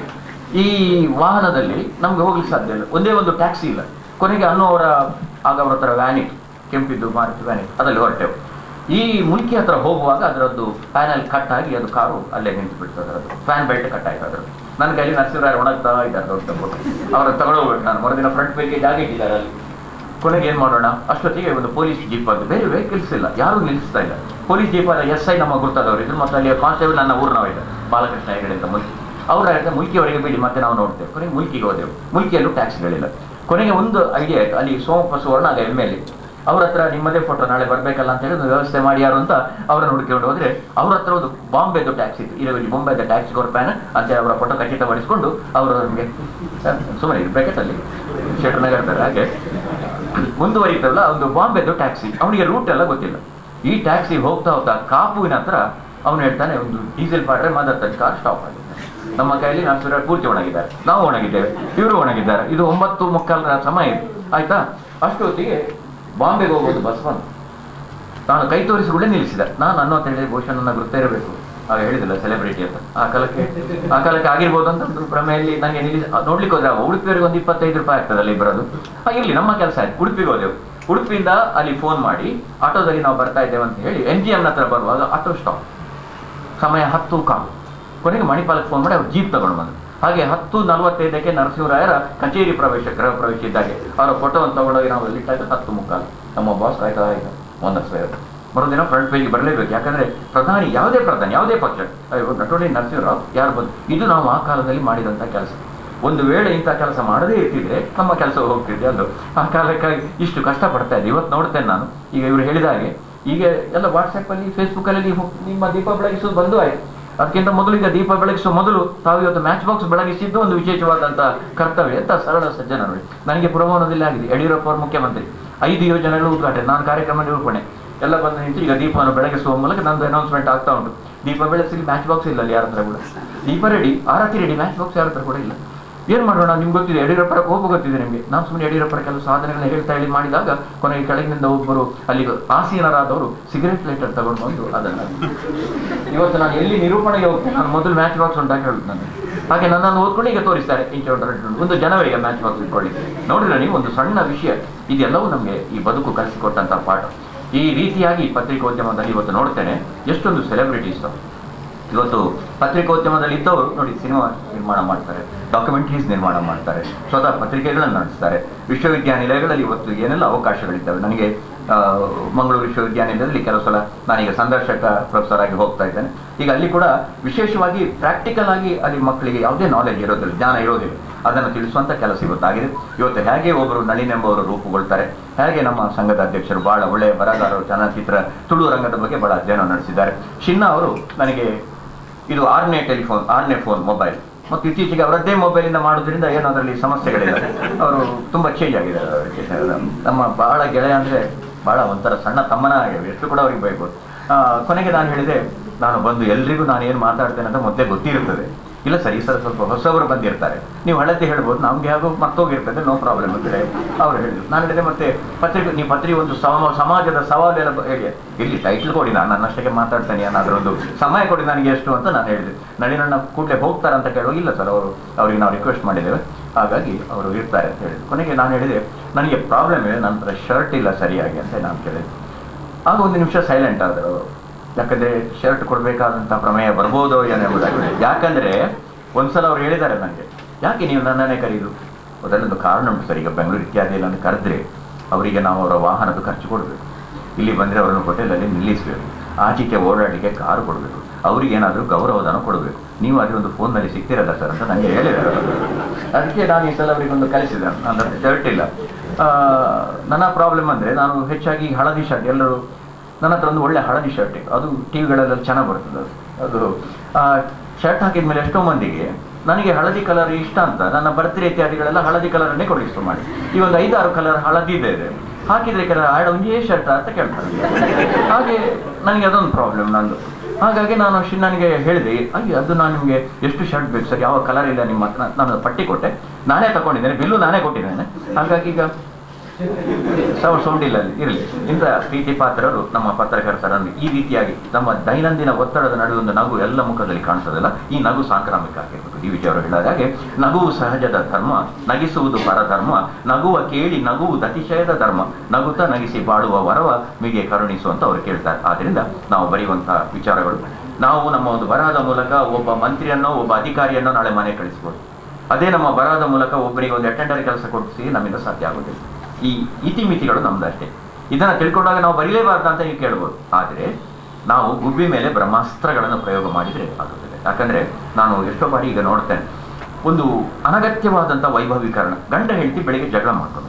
ಈ ವಾಹನದಲ್ಲಿ ನಮ್ಗೆ ಹೋಗ್ಲಿಕ್ಕೆ ಸಾಧ್ಯ ಇಲ್ಲ ಒಂದೇ ಒಂದು ಟ್ಯಾಕ್ಸಿ ಇಲ್ಲ ಕೊನೆಗೆ ಅನ್ನೋ ಅವರ ಆಗ ಅವರ ಹತ್ರ ವ್ಯಾನ್ ಇತ್ತು ಕೆಂಪಿದ್ದು ಮಾರುತಿ ವ್ಯಾನ್ ಇತ್ತು ಅದರಲ್ಲಿ ಹೊರಟೆವು ಈ ಮುಲ್ಕಿ ಹತ್ರ ಹೋಗುವಾಗ ಅದರದ್ದು ಪ್ಯಾನಲ್ ಕಟ್ ಆಗಿ ಅದು ಕಾರು ಅಲ್ಲೇ ನಿಂತು ಬಿಡ್ತು ಅದರದ್ದು ಫ್ಯಾನ್ ಬೆಲ್ಟ್ ಕಟ್ ಆಯ್ತು ಅದರದ್ದು ನನ್ನ ಕೈಲಿ ನರಸಿಂಹರಾಯ ಒಣಗ್ತಾ ಇದ್ದಾರೆ ದೊಡ್ಡ ಫೋಟೋ ಅವ್ರನ್ನ ತಗೊಳ್ಬೇಕು ನಾನು ಮರುದಿನ ಫ್ರಂಟ್ ಪೇಜ್ಗೆ ಜಾಗ ಇಟ್ಟಿದ್ದಾರೆ ಅಲ್ಲಿ ಕೊನೆಗೆ ಏನ್ ಮಾಡೋಣ ಅಷ್ಟೊತ್ತಿಗೆ ಒಂದು ಪೊಲೀಸ್ ಜೀಪ್ ಬಂದು ಬೇರೆ ವೆಹಿಕಲ್ಸ್ ಇಲ್ಲ ಯಾರು ನಿಲ್ಲಿಸ್ತಾ ಇಲ್ಲ ಪೊಲೀಸ್ ಜೀಪ್ ಅಲ್ಲ ಎಸ್ ಐ ನಮ್ಮ ಗುರ್ತಾದವ್ರು ಇದ್ರು ಮತ್ತೆ ಅಲ್ಲಿ ಕಾನ್ಸ್ಟೇಬಲ್ ನನ್ನ ಊರಿನವ ಇದೆ ಬಾಲಕೃಷ್ಣ ಹೆಗಡೆ ಅಂತ ಮುಲ್ಕಿ ಅವ್ರ ಹೇಳಿದ್ರೆ ಮುಲ್ಕಿಯವರೆಗೆ ಬಿಡಿ ಮತ್ತೆ ನಾವು ನೋಡ್ತೇವೆ ಕೊನೆಗೆ ಮುಲ್ಕಿಗೆ ಹೋದೆವು ಮುಲ್ಕಿಯಲ್ಲೂ ಟ್ಯಾಕ್ಸಿಗಳಿಲ್ಲ ಕೊನೆಗೆ ಒಂದು ಐಡಿಯಾ ಆಯ್ತು ಅಲ್ಲಿ ಸೋಮಪ್ಪ ಸುವರ್ಣ ಆಗ ಎಮ್ ಎಲ್ ಎ ಅವ್ರ ಹತ್ರ ನಿಮ್ಮದೇ ಫೋಟೋ ನಾಳೆ ಬರ್ಬೇಕಲ್ಲ ಅಂತ ಹೇಳಿ ಒಂದು ವ್ಯವಸ್ಥೆ ಮಾಡಿ ಯಾರು ಅಂತ ಅವ್ರನ್ನ ಹುಡುಕಿಕೊಂಡು ಹೋದ್ರೆ ಅವ್ರ ಹತ್ರ ಒಂದು ಬಾಂಬೆದು ಟ್ಯಾಕ್ಸಿ ಇತ್ತು ಇರಲಿ ಮುಂಬೈದ ಟ್ಯಾಕ್ಸಿ ಕೊರ್ಪ್ಯಾನ್ ಅಂತ ಹೇಳಿ ಅವರ ಫೋಟೋ ಖಚಿತಪಡಿಸಿಕೊಂಡು ಅವರು ನಮಗೆ ಸುಮ್ಮನೆ ಬ್ರಾಕೆಟ್ ಅಲ್ಲಿ ಶೆಟ್ರ್ ನಗರದಲ್ಲಿ ಹಾಗೆ ಮುಂದುವರಿತಲ್ಲ ಒಂದು ಬಾಂಬೆದು ಟ್ಯಾಕ್ಸಿ ಅವನಿಗೆ ರೂಟ್ ಎಲ್ಲ ಗೊತ್ತಿಲ್ಲ ಈ ಟ್ಯಾಕ್ಸಿ ಹೋಗ್ತಾ ಹೋಗ್ತಾ ಕಾಪುವಿನ ಹತ್ರ ಅವನು ಹೇಳ್ತಾನೆ ಒಂದು ಡೀಸೆಲ್ ಪಾಡ್ರೆ ಮಾದರ್ ಕಾರ್ ಸ್ಟಾಪ್ ಆಗಿದೆ ನಮ್ಮ ಕೈಯಲ್ಲಿ ನಾವು ಪೂರ್ತಿ ಒಣಗಿದ್ದಾರೆ ನಾವು ಒಣಗಿದ್ದೇವೆ ಇವರು ಒಣಗಿದ್ದಾರೆ ಇದು ಒಂಬತ್ತು ಮುಕ್ಕಾಲರ ಸಮಯ ಇದು ಆಯ್ತಾ ಅಷ್ಟೊತ್ತಿಗೆ ಬಾಂಬೆಗೆ ಹೋಗೋದು ಬಸ್ ಬಂತು ನಾನು ಕೈ ತೋರಿಸಿಕೊಳ್ಳೆ ನಿಲ್ಲಿಸಿದ ನಾನು ಅನ್ನೋ ಅಂತ ಹೇಳಿದ್ರೆ ಬಹುಶಃ ನನ್ನ ಗೊತ್ತೇ ಇರಬೇಕು ಆಗ ಹೇಳಿದಿಲ್ಲ ಸೆಲೆಬ್ರಿಟಿ ಅಂತ ಆ ಕಾಲಕ್ಕೆ ಆ ಕಾಲಕ್ಕೆ ಆಗಿರ್ಬೋದು ಅಂತ ಒಂದು ಭ್ರಮೆಯಲ್ಲಿ ನನಗೆ ನಿಲ್ಲಿಸಿ ನೋಡ್ಲಿಕ್ಕೆ ಹೋದ್ರೆ ಉಡುಪಿಯವರಿಗೆ ಒಂದು ಇಪ್ಪತ್ತೈದು ರೂಪಾಯಿ ಆಗ್ತದೆ ಅಲ್ಲಿ ಬರೋದು ಆ, ಇರ್ಲಿ ನಮ್ಮ ಕೆಲಸ ಆಯ್ತು ಉಡುಪಿಗೆ ಹೋದೆವು ಉಡುಪಿಯಿಂದ ಅಲ್ಲಿ ಫೋನ್ ಮಾಡಿ ಆಟೋದಲ್ಲಿ ನಾವು ಬರ್ತಾ ಇದ್ದೇವೆ ಅಂತ ಹೇಳಿ ಎನ್ ಜಿ ಎಂ ಹತ್ರ ಬರುವಾಗ ಆಟೋ ಸ್ಟಾಪ್ ಸಮಯ ಹತ್ತು ಕಾಲು ಕೊನೆಗೆ ಮಣಿಪಾಲಕ್ಕೆ ಫೋನ್ ಮಾಡಿ ಅವ್ರು ಜೀಪ್ ತಗೊಂಡು ಬಂದ್ರು ಹಾಗೆ ಹತ್ತು ನಲವತ್ತೈದಕ್ಕೆ ನರಸಿಂಹರಾಯರ ಕಚೇರಿ ಪ್ರವೇಶ ಗೃಹ ಪ್ರವೇಶ ಇದ್ದಾಗೆ ಅವರ ಫೋಟೋವನ್ನು ತಗೊಂಡೋಗಿ ನಾವು ಇಟ್ಟಾಗ ಹತ್ತು ಮುಕ್ಕಾಲು ನಮ್ಮ ಬಾಸ್ ಕಾಯ್ತಾ ಇದ್ದ ಒಂದಷ್ಟು ಸಾವಿರ ಮರುದಿನ ಫ್ರಂಟ್ ಪೇಜ್ ಬರಲೇಬೇಕು ಯಾಕಂದ್ರೆ ಪ್ರಧಾನಿ ಯಾವುದೇ ಪ್ರಧಾನಿ ಯಾವುದೇ ಪಕ್ಷ ಅಯ್ಯೋ, ನಟೋಡಿ ನರಸಿಂಹರಾವ್ ಯಾರು ಬಂದು ಇದು ನಾವು ಆ ಕಾಲದಲ್ಲಿ ಮಾಡಿದಂಥ ಕೆಲಸ ಒಂದು ವೇಳೆ ಇಂಥ ಕೆಲಸ ಮಾಡದೇ ಇರ್ತಿದ್ರೆ ನಮ್ಮ ಕೆಲಸ ಹೋಗ್ತಿದ್ದೆ ಅದು ಆ ಕಾಲಕ್ಕಾಗಿ ಇಷ್ಟು ಕಷ್ಟ ಪಡ್ತಾ ಇದ್ದೆ ಇವತ್ತು ನೋಡ್ತೇನೆ ನಾನು ಈಗ ಇವರು ಹೇಳಿದ ಹಾಗೆ ಈಗ ಎಲ್ಲ ವಾಟ್ಸಪ್ ಅಲ್ಲಿ ಫೇಸ್ಬುಕ್ ಅಲ್ಲಿ ನೀವು ನಿಮ್ಮ ದೀಪ ಬೆಳಗಿಸೋದು ಬಂದು ಆಯ್ತು ಅದಕ್ಕಿಂತ ಮೊದಲು ಈಗ ದೀಪ ಬೆಳಗಿಸುವ ಮೊದಲು ತಾವು ಇವತ್ತು ಮ್ಯಾಚ್ ಬಾಕ್ಸ್ ಬೆಳಗಿಸಿದ್ದು ಒಂದು ವಿಶೇಷವಾದಂತಹ ಕರ್ತವ್ಯ ಅಂತ ಸರಳ ಸಜ್ಜನರು ನನಗೆ ಪುರಮಾನದಲ್ಲಿ ಆಗಿದೆ ಯಡಿಯೂರಪ್ಪ ಅವರು ಮುಖ್ಯಮಂತ್ರಿ ಐದು ಯೋಜನೆಗಳು ಉದ್ಘಾಟನೆ ನಾನು ಕಾರ್ಯಕ್ರಮ ನಿರೂಪಣೆ ಎಲ್ಲ ಬಂದು ನಿಂತು ಈಗ ದೀಪವನ್ನು ಬೆಳಗಿಸುವ ಮೂಲಕ ನಂದು ಅನೌನ್ಸ್ಮೆಂಟ್ ಆಗ್ತಾ ಉಂಟು ದೀಪ ಬೆಳಗಿಸಿ ಮ್ಯಾಚ್ ಬಾಕ್ಸ್ ಇಲ್ಲ ಅಲ್ಲಿ ಯಾರ ಹತ್ರ ಕೂಡ ದೀಪ ರೆಡಿ ಆರತಿ ರೆಡಿ ಮ್ಯಾಚ್ ಬಾಕ್ಸ್ ಯಾರ ಹತ್ರ ಕೂಡ ಇಲ್ಲ ಏನ್ ಮಾಡೋಣ ನಿಮ್ಗೆ ಗೊತ್ತಿದೆ ಯಡಿಯೂರಪ್ಪರ ಕೋಪ ಗೊತ್ತಿದೆ ನಿಮ್ಗೆ ನಾನು ಸುಮ್ಮನೆ ಯಡಿಯೂರಪ್ಪರ ಕೆಲವು ಸಾಧನೆಗಳನ್ನ ಹೇಳ್ತಾ ಹೇಳಿ ಮಾಡಿದಾಗ ಕೊನೆಗೆ ಕೆಳಗಿನಿಂದ ಒಬ್ಬರು ಅಲ್ಲಿ ಆಸೀನರಾದವರು ಸಿಗರೆಟ್ ಲೈಟರ್ ತಗೊಂಡು ಬಂದು ಅದನ್ನ ಇವತ್ತು ನಾನು ಎಲ್ಲಿ ನಿರೂಪಣೆಗೆ ಹೋಗ್ತೇನೆ ನಾನು ಮೊದಲು ಮ್ಯಾಚ್ ಬಾಕ್ಸ್ ಉಂಟು ಅಂತ ಹೇಳುದು ನಾನು ಹಾಗೆ ನನ್ನನ್ನು ಓದ್ಕೊಂಡು ಈಗ ತೋರಿಸ್ತಾರೆ ಇಂಚೆ ಉಂಟು ರೆಡ್ ಉಂಟು. ಒಂದು ಜನವರಿಗೆ ಮ್ಯಾಚ್ ಬಾಕ್ಸ್ ಇಟ್ಕೊಳ್ಳಿ ನೋಡಿದ್ರೆ ನೀವು ಒಂದು ಸಣ್ಣ ವಿಷಯ ಇದೆಲ್ಲವೂ ನಮಗೆ ಈ ಬದುಕು ಕಲಿಸಿಕೊಟ್ಟಂತಹ ಪಾಠ ಈ ರೀತಿಯಾಗಿ ಪತ್ರಿಕೋದ್ಯಮದಲ್ಲಿ ಇವತ್ತು ನೋಡ್ತೇನೆ ಎಷ್ಟೊಂದು ಸೆಲೆಬ್ರಿಟೀಸ್ ಇವತ್ತು ಪತ್ರಿಕೋದ್ಯಮದಲ್ಲಿ ಇದ್ದವರು ನೋಡಿ ಸಿನಿಮಾ ನಿರ್ಮಾಣ ಮಾಡ್ತಾರೆ ಡಾಕ್ಯುಮೆಂಟರೀಸ್ ನಿರ್ಮಾಣ ಮಾಡ್ತಾರೆ ಸ್ವತಃ ಪತ್ರಿಕೆಗಳನ್ನು ನಡೆಸ್ತಾರೆ ವಿಶ್ವವಿದ್ಯಾನಿಲಯಗಳಲ್ಲಿ ಇವತ್ತು ಏನೆಲ್ಲ ಅವಕಾಶಗಳಿದ್ದಾವೆ ನನಗೆ ಆ, ಮಂಗಳೂರು ವಿಶ್ವವಿದ್ಯಾನಿಲಯದಲ್ಲಿ ಕೆಲವು ಸಲ ನಾನೀಗ ಸಂದರ್ಶಕ ಪ್ರೊಫೆಸರ್ ಆಗಿ ಹೋಗ್ತಾ ಇದ್ದೇನೆ ಈಗ ಅಲ್ಲಿ ಕೂಡ ವಿಶೇಷವಾಗಿ ಪ್ರಾಕ್ಟಿಕಲ್ ಆಗಿ ಅಲ್ಲಿ ಮಕ್ಕಳಿಗೆ ಯಾವುದೇ ನಾಲೆಜ್ ಇರೋದಿಲ್ಲ ಜ್ಞಾನ ಇರೋದಿಲ್ಲ ಅದನ್ನು ತಿಳಿಸುವಂತ ಕೆಲಸ ಇವತ್ತಾಗಿದೆ ಇವತ್ತು ಹೇಗೆ ಒಬ್ಬರು ನಳಿನೆಂಬವರು ರೂಪುಗೊಳ್ತಾರೆ ಹೇಗೆ ನಮ್ಮ ಸಂಘದ ಅಧ್ಯಕ್ಷರು ಬಹಳ ಒಳ್ಳೆಯ ಬರಹಗಾರರು ಚಲನಚಿತ್ರ ತುಳು ರಂಗದ ಬಗ್ಗೆ ಬಹಳ ಅಧ್ಯಯನ ನಡೆಸಿದ್ದಾರೆ ಶಿನ್ನ ಅವರು ನನಗೆ ಇದು ಆರನೇ ಟೆಲಿಫೋನ್ ಆರನೇ ಫೋನ್ ಮೊಬೈಲ್ ಮತ್ತು ಇತ್ತೀಚೆಗೆ ಅವರದ್ದೇ ಮೊಬೈಲ್ ಇಂದ ಮಾಡೋದ್ರಿಂದ ಏನು ಅದರಲ್ಲಿ ಸಮಸ್ಯೆಗಳಿಲ್ಲ ಅವರು ತುಂಬಾ ಚೇಂಜ್ ಆಗಿದ್ದಾರೆ ಅವರಿಗೆ. ನಮ್ಮ ಬಹಳ ಗೆಳೆಯ ಅಂದ್ರೆ ಬಹಳ ಒಂಥರ ಸಣ್ಣ ತಮ್ಮನ ಹಾಗೆ ಎಷ್ಟು ಕೂಡ ಅವ್ರಿಗೆ ಬೈಬೋದು ಆ, ಕೊನೆಗೆ ನಾನು ಹೇಳಿದೆ ನಾನು ಬಂದು ಎಲ್ರಿಗೂ ನಾನು ಏನು ಮಾತಾಡ್ತೇನೆ ಅಂತ ಮೊದಲೇ ಗೊತ್ತಿರುತ್ತದೆ ಇಲ್ಲ ಸರ್ ಈ ಸಲ ಸ್ವಲ್ಪ ಹೊಸಬರು ಬಂದಿರ್ತಾರೆ ನೀವು ಹಳತೆ ಹೇಳ್ಬೋದು ನಮ್ಗೆ ಹಾಗೂ ಮರ್ತೋಗಿರ್ತದೆ ನೋ ಪ್ರಾಬ್ಲಮ್ ಅಂತ ಹೇಳಿ ಅವ್ರು ಹೇಳಿದ್ರು ನಾನು ಹೇಳಿದೆ ಮತ್ತೆ ಪತ್ರಿಕೆ ನೀವು ಪತ್ರಿಕೆ ಒಂದು ಸಮ ಸಮಾಜದ ಸವಾಲೆಲ್ಲ ಬ- ಹೇಳಿ ಇಲ್ಲಿ ಟೈಟ್ಲ್ ಕೊಡಿ ನಾನು ನನ್ನಷ್ಟಕ್ಕೆ ಮಾತಾಡ್ತೇನೆ ಏನಾದರೂ ಒಂದು ಸಮಯ ಕೊಡಿ ನನಗೆ ಎಷ್ಟು ಅಂತ ನಾನು ಹೇಳಿದೆ ನಳಿನಣ್ಣ ಕೂಡಲೇ ಹೋಗ್ತಾರೆ ಅಂತ ಕೇಳುವಾಗ ಇಲ್ಲ ಸರ್ ಅವರು ಅವರಿಗೆ ನಾವು ರಿಕ್ವೆಸ್ಟ್ ಮಾಡಿದ್ದೇವೆ ಹಾಗಾಗಿ ಅವರು ಇರ್ತಾರೆ ಅಂತ ಹೇಳಿದ್ರು ಕೊನೆಗೆ ನಾನು ಹೇಳಿದೆ ನನಗೆ ಪ್ರಾಬ್ಲಮ್ ಇದೆ ನನ್ನ ಹತ್ರ ಶರ್ಟ್ ಇಲ್ಲ ಸರಿಯಾಗಿ ಅಂತ ನಾನು ಕೇಳಿದೆ ಆಗ ಒಂದು ನಿಮಿಷ ಸೈಲೆಂಟ್ ಆದರು ಅವರು ಯಾಕಂದ್ರೆ ಶರ್ಟ್ ಕೊಡ್ಬೇಕಾದಂತ ಪ್ರಮೇಯ ಬರ್ಬೋದೋ ಏನೋ ಎಂಬುದಾಗಿ ಯಾಕಂದ್ರೆ ಒಂದ್ಸಲ ಅವ್ರು ಹೇಳಿದ್ದಾರೆ ನನಗೆ ಯಾಕೆ ನೀವು ನನ್ನನ್ನೇ ಕರೀದು ಅದರಲ್ಲೊಂದು ಕಾರಣ ಉಂಟು ಸರ್ ಈಗ ಬೆಂಗಳೂರು ಇತ್ಯಾದಿ ಎಲ್ಲ ಕರೆದ್ರೆ ಅವರಿಗೆ ನಾವು ಅವರ ವಾಹನದ ಖರ್ಚು ಕೊಡಬೇಕು ಇಲ್ಲಿ ಬಂದ್ರೆ ಅವರನ್ನು ಹೋಟೆಲಲ್ಲಿ ನಿಲ್ಲಿಸಬೇಕು ಆಚೆಗೆ ಓಡಾಡಲಿಕ್ಕೆ ಕಾರು ಕೊಡಬೇಕು ಅವ್ರಿಗೆ ಏನಾದರೂ ಗೌರವಧನ ಕೊಡಬೇಕು ನೀವು ಅದೇ ಒಂದು ಫೋನ್ನಲ್ಲಿ ಸಿಗ್ತಿರಲ್ಲ ಸರ್ ಅಂತ ನನಗೆ ಹೇಳಿದ್ದಾರೆ ಅವರು. ಅದಕ್ಕೆ ನಾನು ಈ ಸಲ ಅವರಿಗೆ ಒಂದು ಕಲಿಸಿದೆ ನನ್ನ ಶರ್ಟ್ ಇಲ್ಲ ಆ, ನನ್ನ ಪ್ರಾಬ್ಲಮ್ ಅಂದ್ರೆ ನಾನು ಹೆಚ್ಚಾಗಿ ಹಳದಿ ಶರ್ಟ್ ಎಲ್ಲರೂ ನನ್ನ ಹತ್ರ ಒಂದು ಒಳ್ಳೆ ಹಳದಿ ಶರ್ಟ್ ಇತ್ತು ಅದು ಟಿವಿಗಳೆಲ್ಲ ಚೆನ್ನಾಗಿ ಬರ್ತದೆ ಅದು. ಅದು ಆ ಶರ್ಟ್ ಹಾಕಿದ ಮೇಲೆ ಎಷ್ಟೋ ಮಂದಿಗೆ ನನಗೆ ಹಳದಿ ಕಲರ್ ಇಷ್ಟ ಅಂತ ನನ್ನ ಬರ್ತ್ಡೇ ಇತ್ಯಾದಿಗಳೆಲ್ಲ ಹಳದಿ ಕಲರನ್ನೇ ಕೊಡಿಸ್ತು ಮಾಡಿ ಈ ಒಂದು ಐದಾರು ಕಲರ್ ಹಳದಿ ಇದೆ ಇದೆ ಹಾಕಿದ್ರೆ ಕೆಲವು ಆಡ ಒಂದೇ ಶರ್ಟ್ ಅಂತ ಕೇಳ್ತಾರೆ ಹಾಗೆ ನನಗೆ ಅದೊಂದು ಪ್ರಾಬ್ಲಮ್ ನಂದು ಹಾಗಾಗಿ ನಾನು ಶಿನ್ನನಿಗೆ ಹೇಳಿದೆ ಅಯ್ಯೋ ಅದು ನಾನು ನಿಮಗೆ ಎಷ್ಟು ಶರ್ಟ್ ಬೇಕು ಸರ್ ಯಾವ ಕಲರ್ ಇಲ್ಲ ನಿಮ್ಮ ಹತ್ರ ನಾನು ಪಟ್ಟಿ ಕೊಟ್ಟೆ ನಾನೇ ತಗೊಂಡಿದ್ದೇನೆ ಬಿಲ್ಲು ನಾನೇ ಕೊಟ್ಟಿದ್ದೇನೆ ಹಾಗಾಗಿ ಈಗ ಸೌ ಸೌಂಡ್ ಇಲ್ಲ ಅಲ್ಲಿ ಇರಲಿ ಇಂಥ ಪ್ರೀತಿ ಪಾತ್ರರು ನಮ್ಮ ಪತ್ರಕರ್ತರನ್ನು ಈ ರೀತಿಯಾಗಿ ನಮ್ಮ ದೈನಂದಿನ ಒತ್ತಡದ ನಡುವೆ ಒಂದು ನಗು ಎಲ್ಲ ಮುಖದಲ್ಲಿ ಕಾಣಿಸೋದಿಲ್ಲ ಈ ನಗು ಸಾಂಕ್ರಾಮಿಕ ಆಗಿರ್ಬೇಕು ಡಿ ವಿಜಯ್ ಅವರು ಹೇಳಿದ ಹಾಗೆ ನಗುವು ಸಹಜದ ಧರ್ಮ ನಗಿಸುವುದು ಪರಧರ್ಮ ನಗುವ ಕೇಳಿ ನಗುವುದು ಅತಿಶಯದ ಧರ್ಮ ನಗುತ್ತಾ ನಗಿಸಿ ಬಾಳುವ ವರವ ಮಿಗೆ ಕರುಣಿಸುವಂತ ಅವರು ಕೇಳ್ತಾರೆ ಆದ್ರಿಂದ ನಾವು ಬರೆಯುವಂತಹ ವಿಚಾರಗಳು ನಾವು ನಮ್ಮ ಒಂದು ಬರಹದ ಮೂಲಕ ಒಬ್ಬ ಮಂತ್ರಿಯನ್ನೋ ಒಬ್ಬ ಅಧಿಕಾರಿಯನ್ನೋ ನಾಳೆ ಮನೆ ಕಳಿಸ್ಬೋದು ಅದೇ ನಮ್ಮ ಬರಹದ ಮೂಲಕ ಒಬ್ಬರಿಗೆ ಒಂದು ಅಟೆಂಡರ್ ಕೆಲಸ ಕೊಡಿಸಿ ನಮ್ಮಿಂದ ಸಾಧ್ಯ ಆಗೋದಿಲ್ಲ ಈ ಇತಿಮಿತಿಗಳು ನಮ್ದಷ್ಟೇ ಇದನ್ನ ತಿಳ್ಕೊಂಡಾಗ ನಾವು ಬರೀಲೇಬಾರ್ದು ಅಂತ ನೀವು ಕೇಳ್ಬೋದು ಆದರೆ ನಾವು ಗುಬ್ಬಿ ಮೇಲೆ ಬ್ರಹ್ಮಾಸ್ತ್ರಗಳನ್ನು ಪ್ರಯೋಗ ಮಾಡಿದ್ರೆ ಆಗುತ್ತದೆ ಯಾಕಂದ್ರೆ ನಾನು ಎಷ್ಟೋ ಬಾರಿ ಈಗ ನೋಡ್ತೇನೆ ಒಂದು ಅನಗತ್ಯವಾದಂಥ ವೈಭವೀಕರಣ ಗಂಡ ಹೆಂಡತಿ ಬೆಳಿಗ್ಗೆ ಜಗಳ ಮಾಡ್ಕೊಂಡು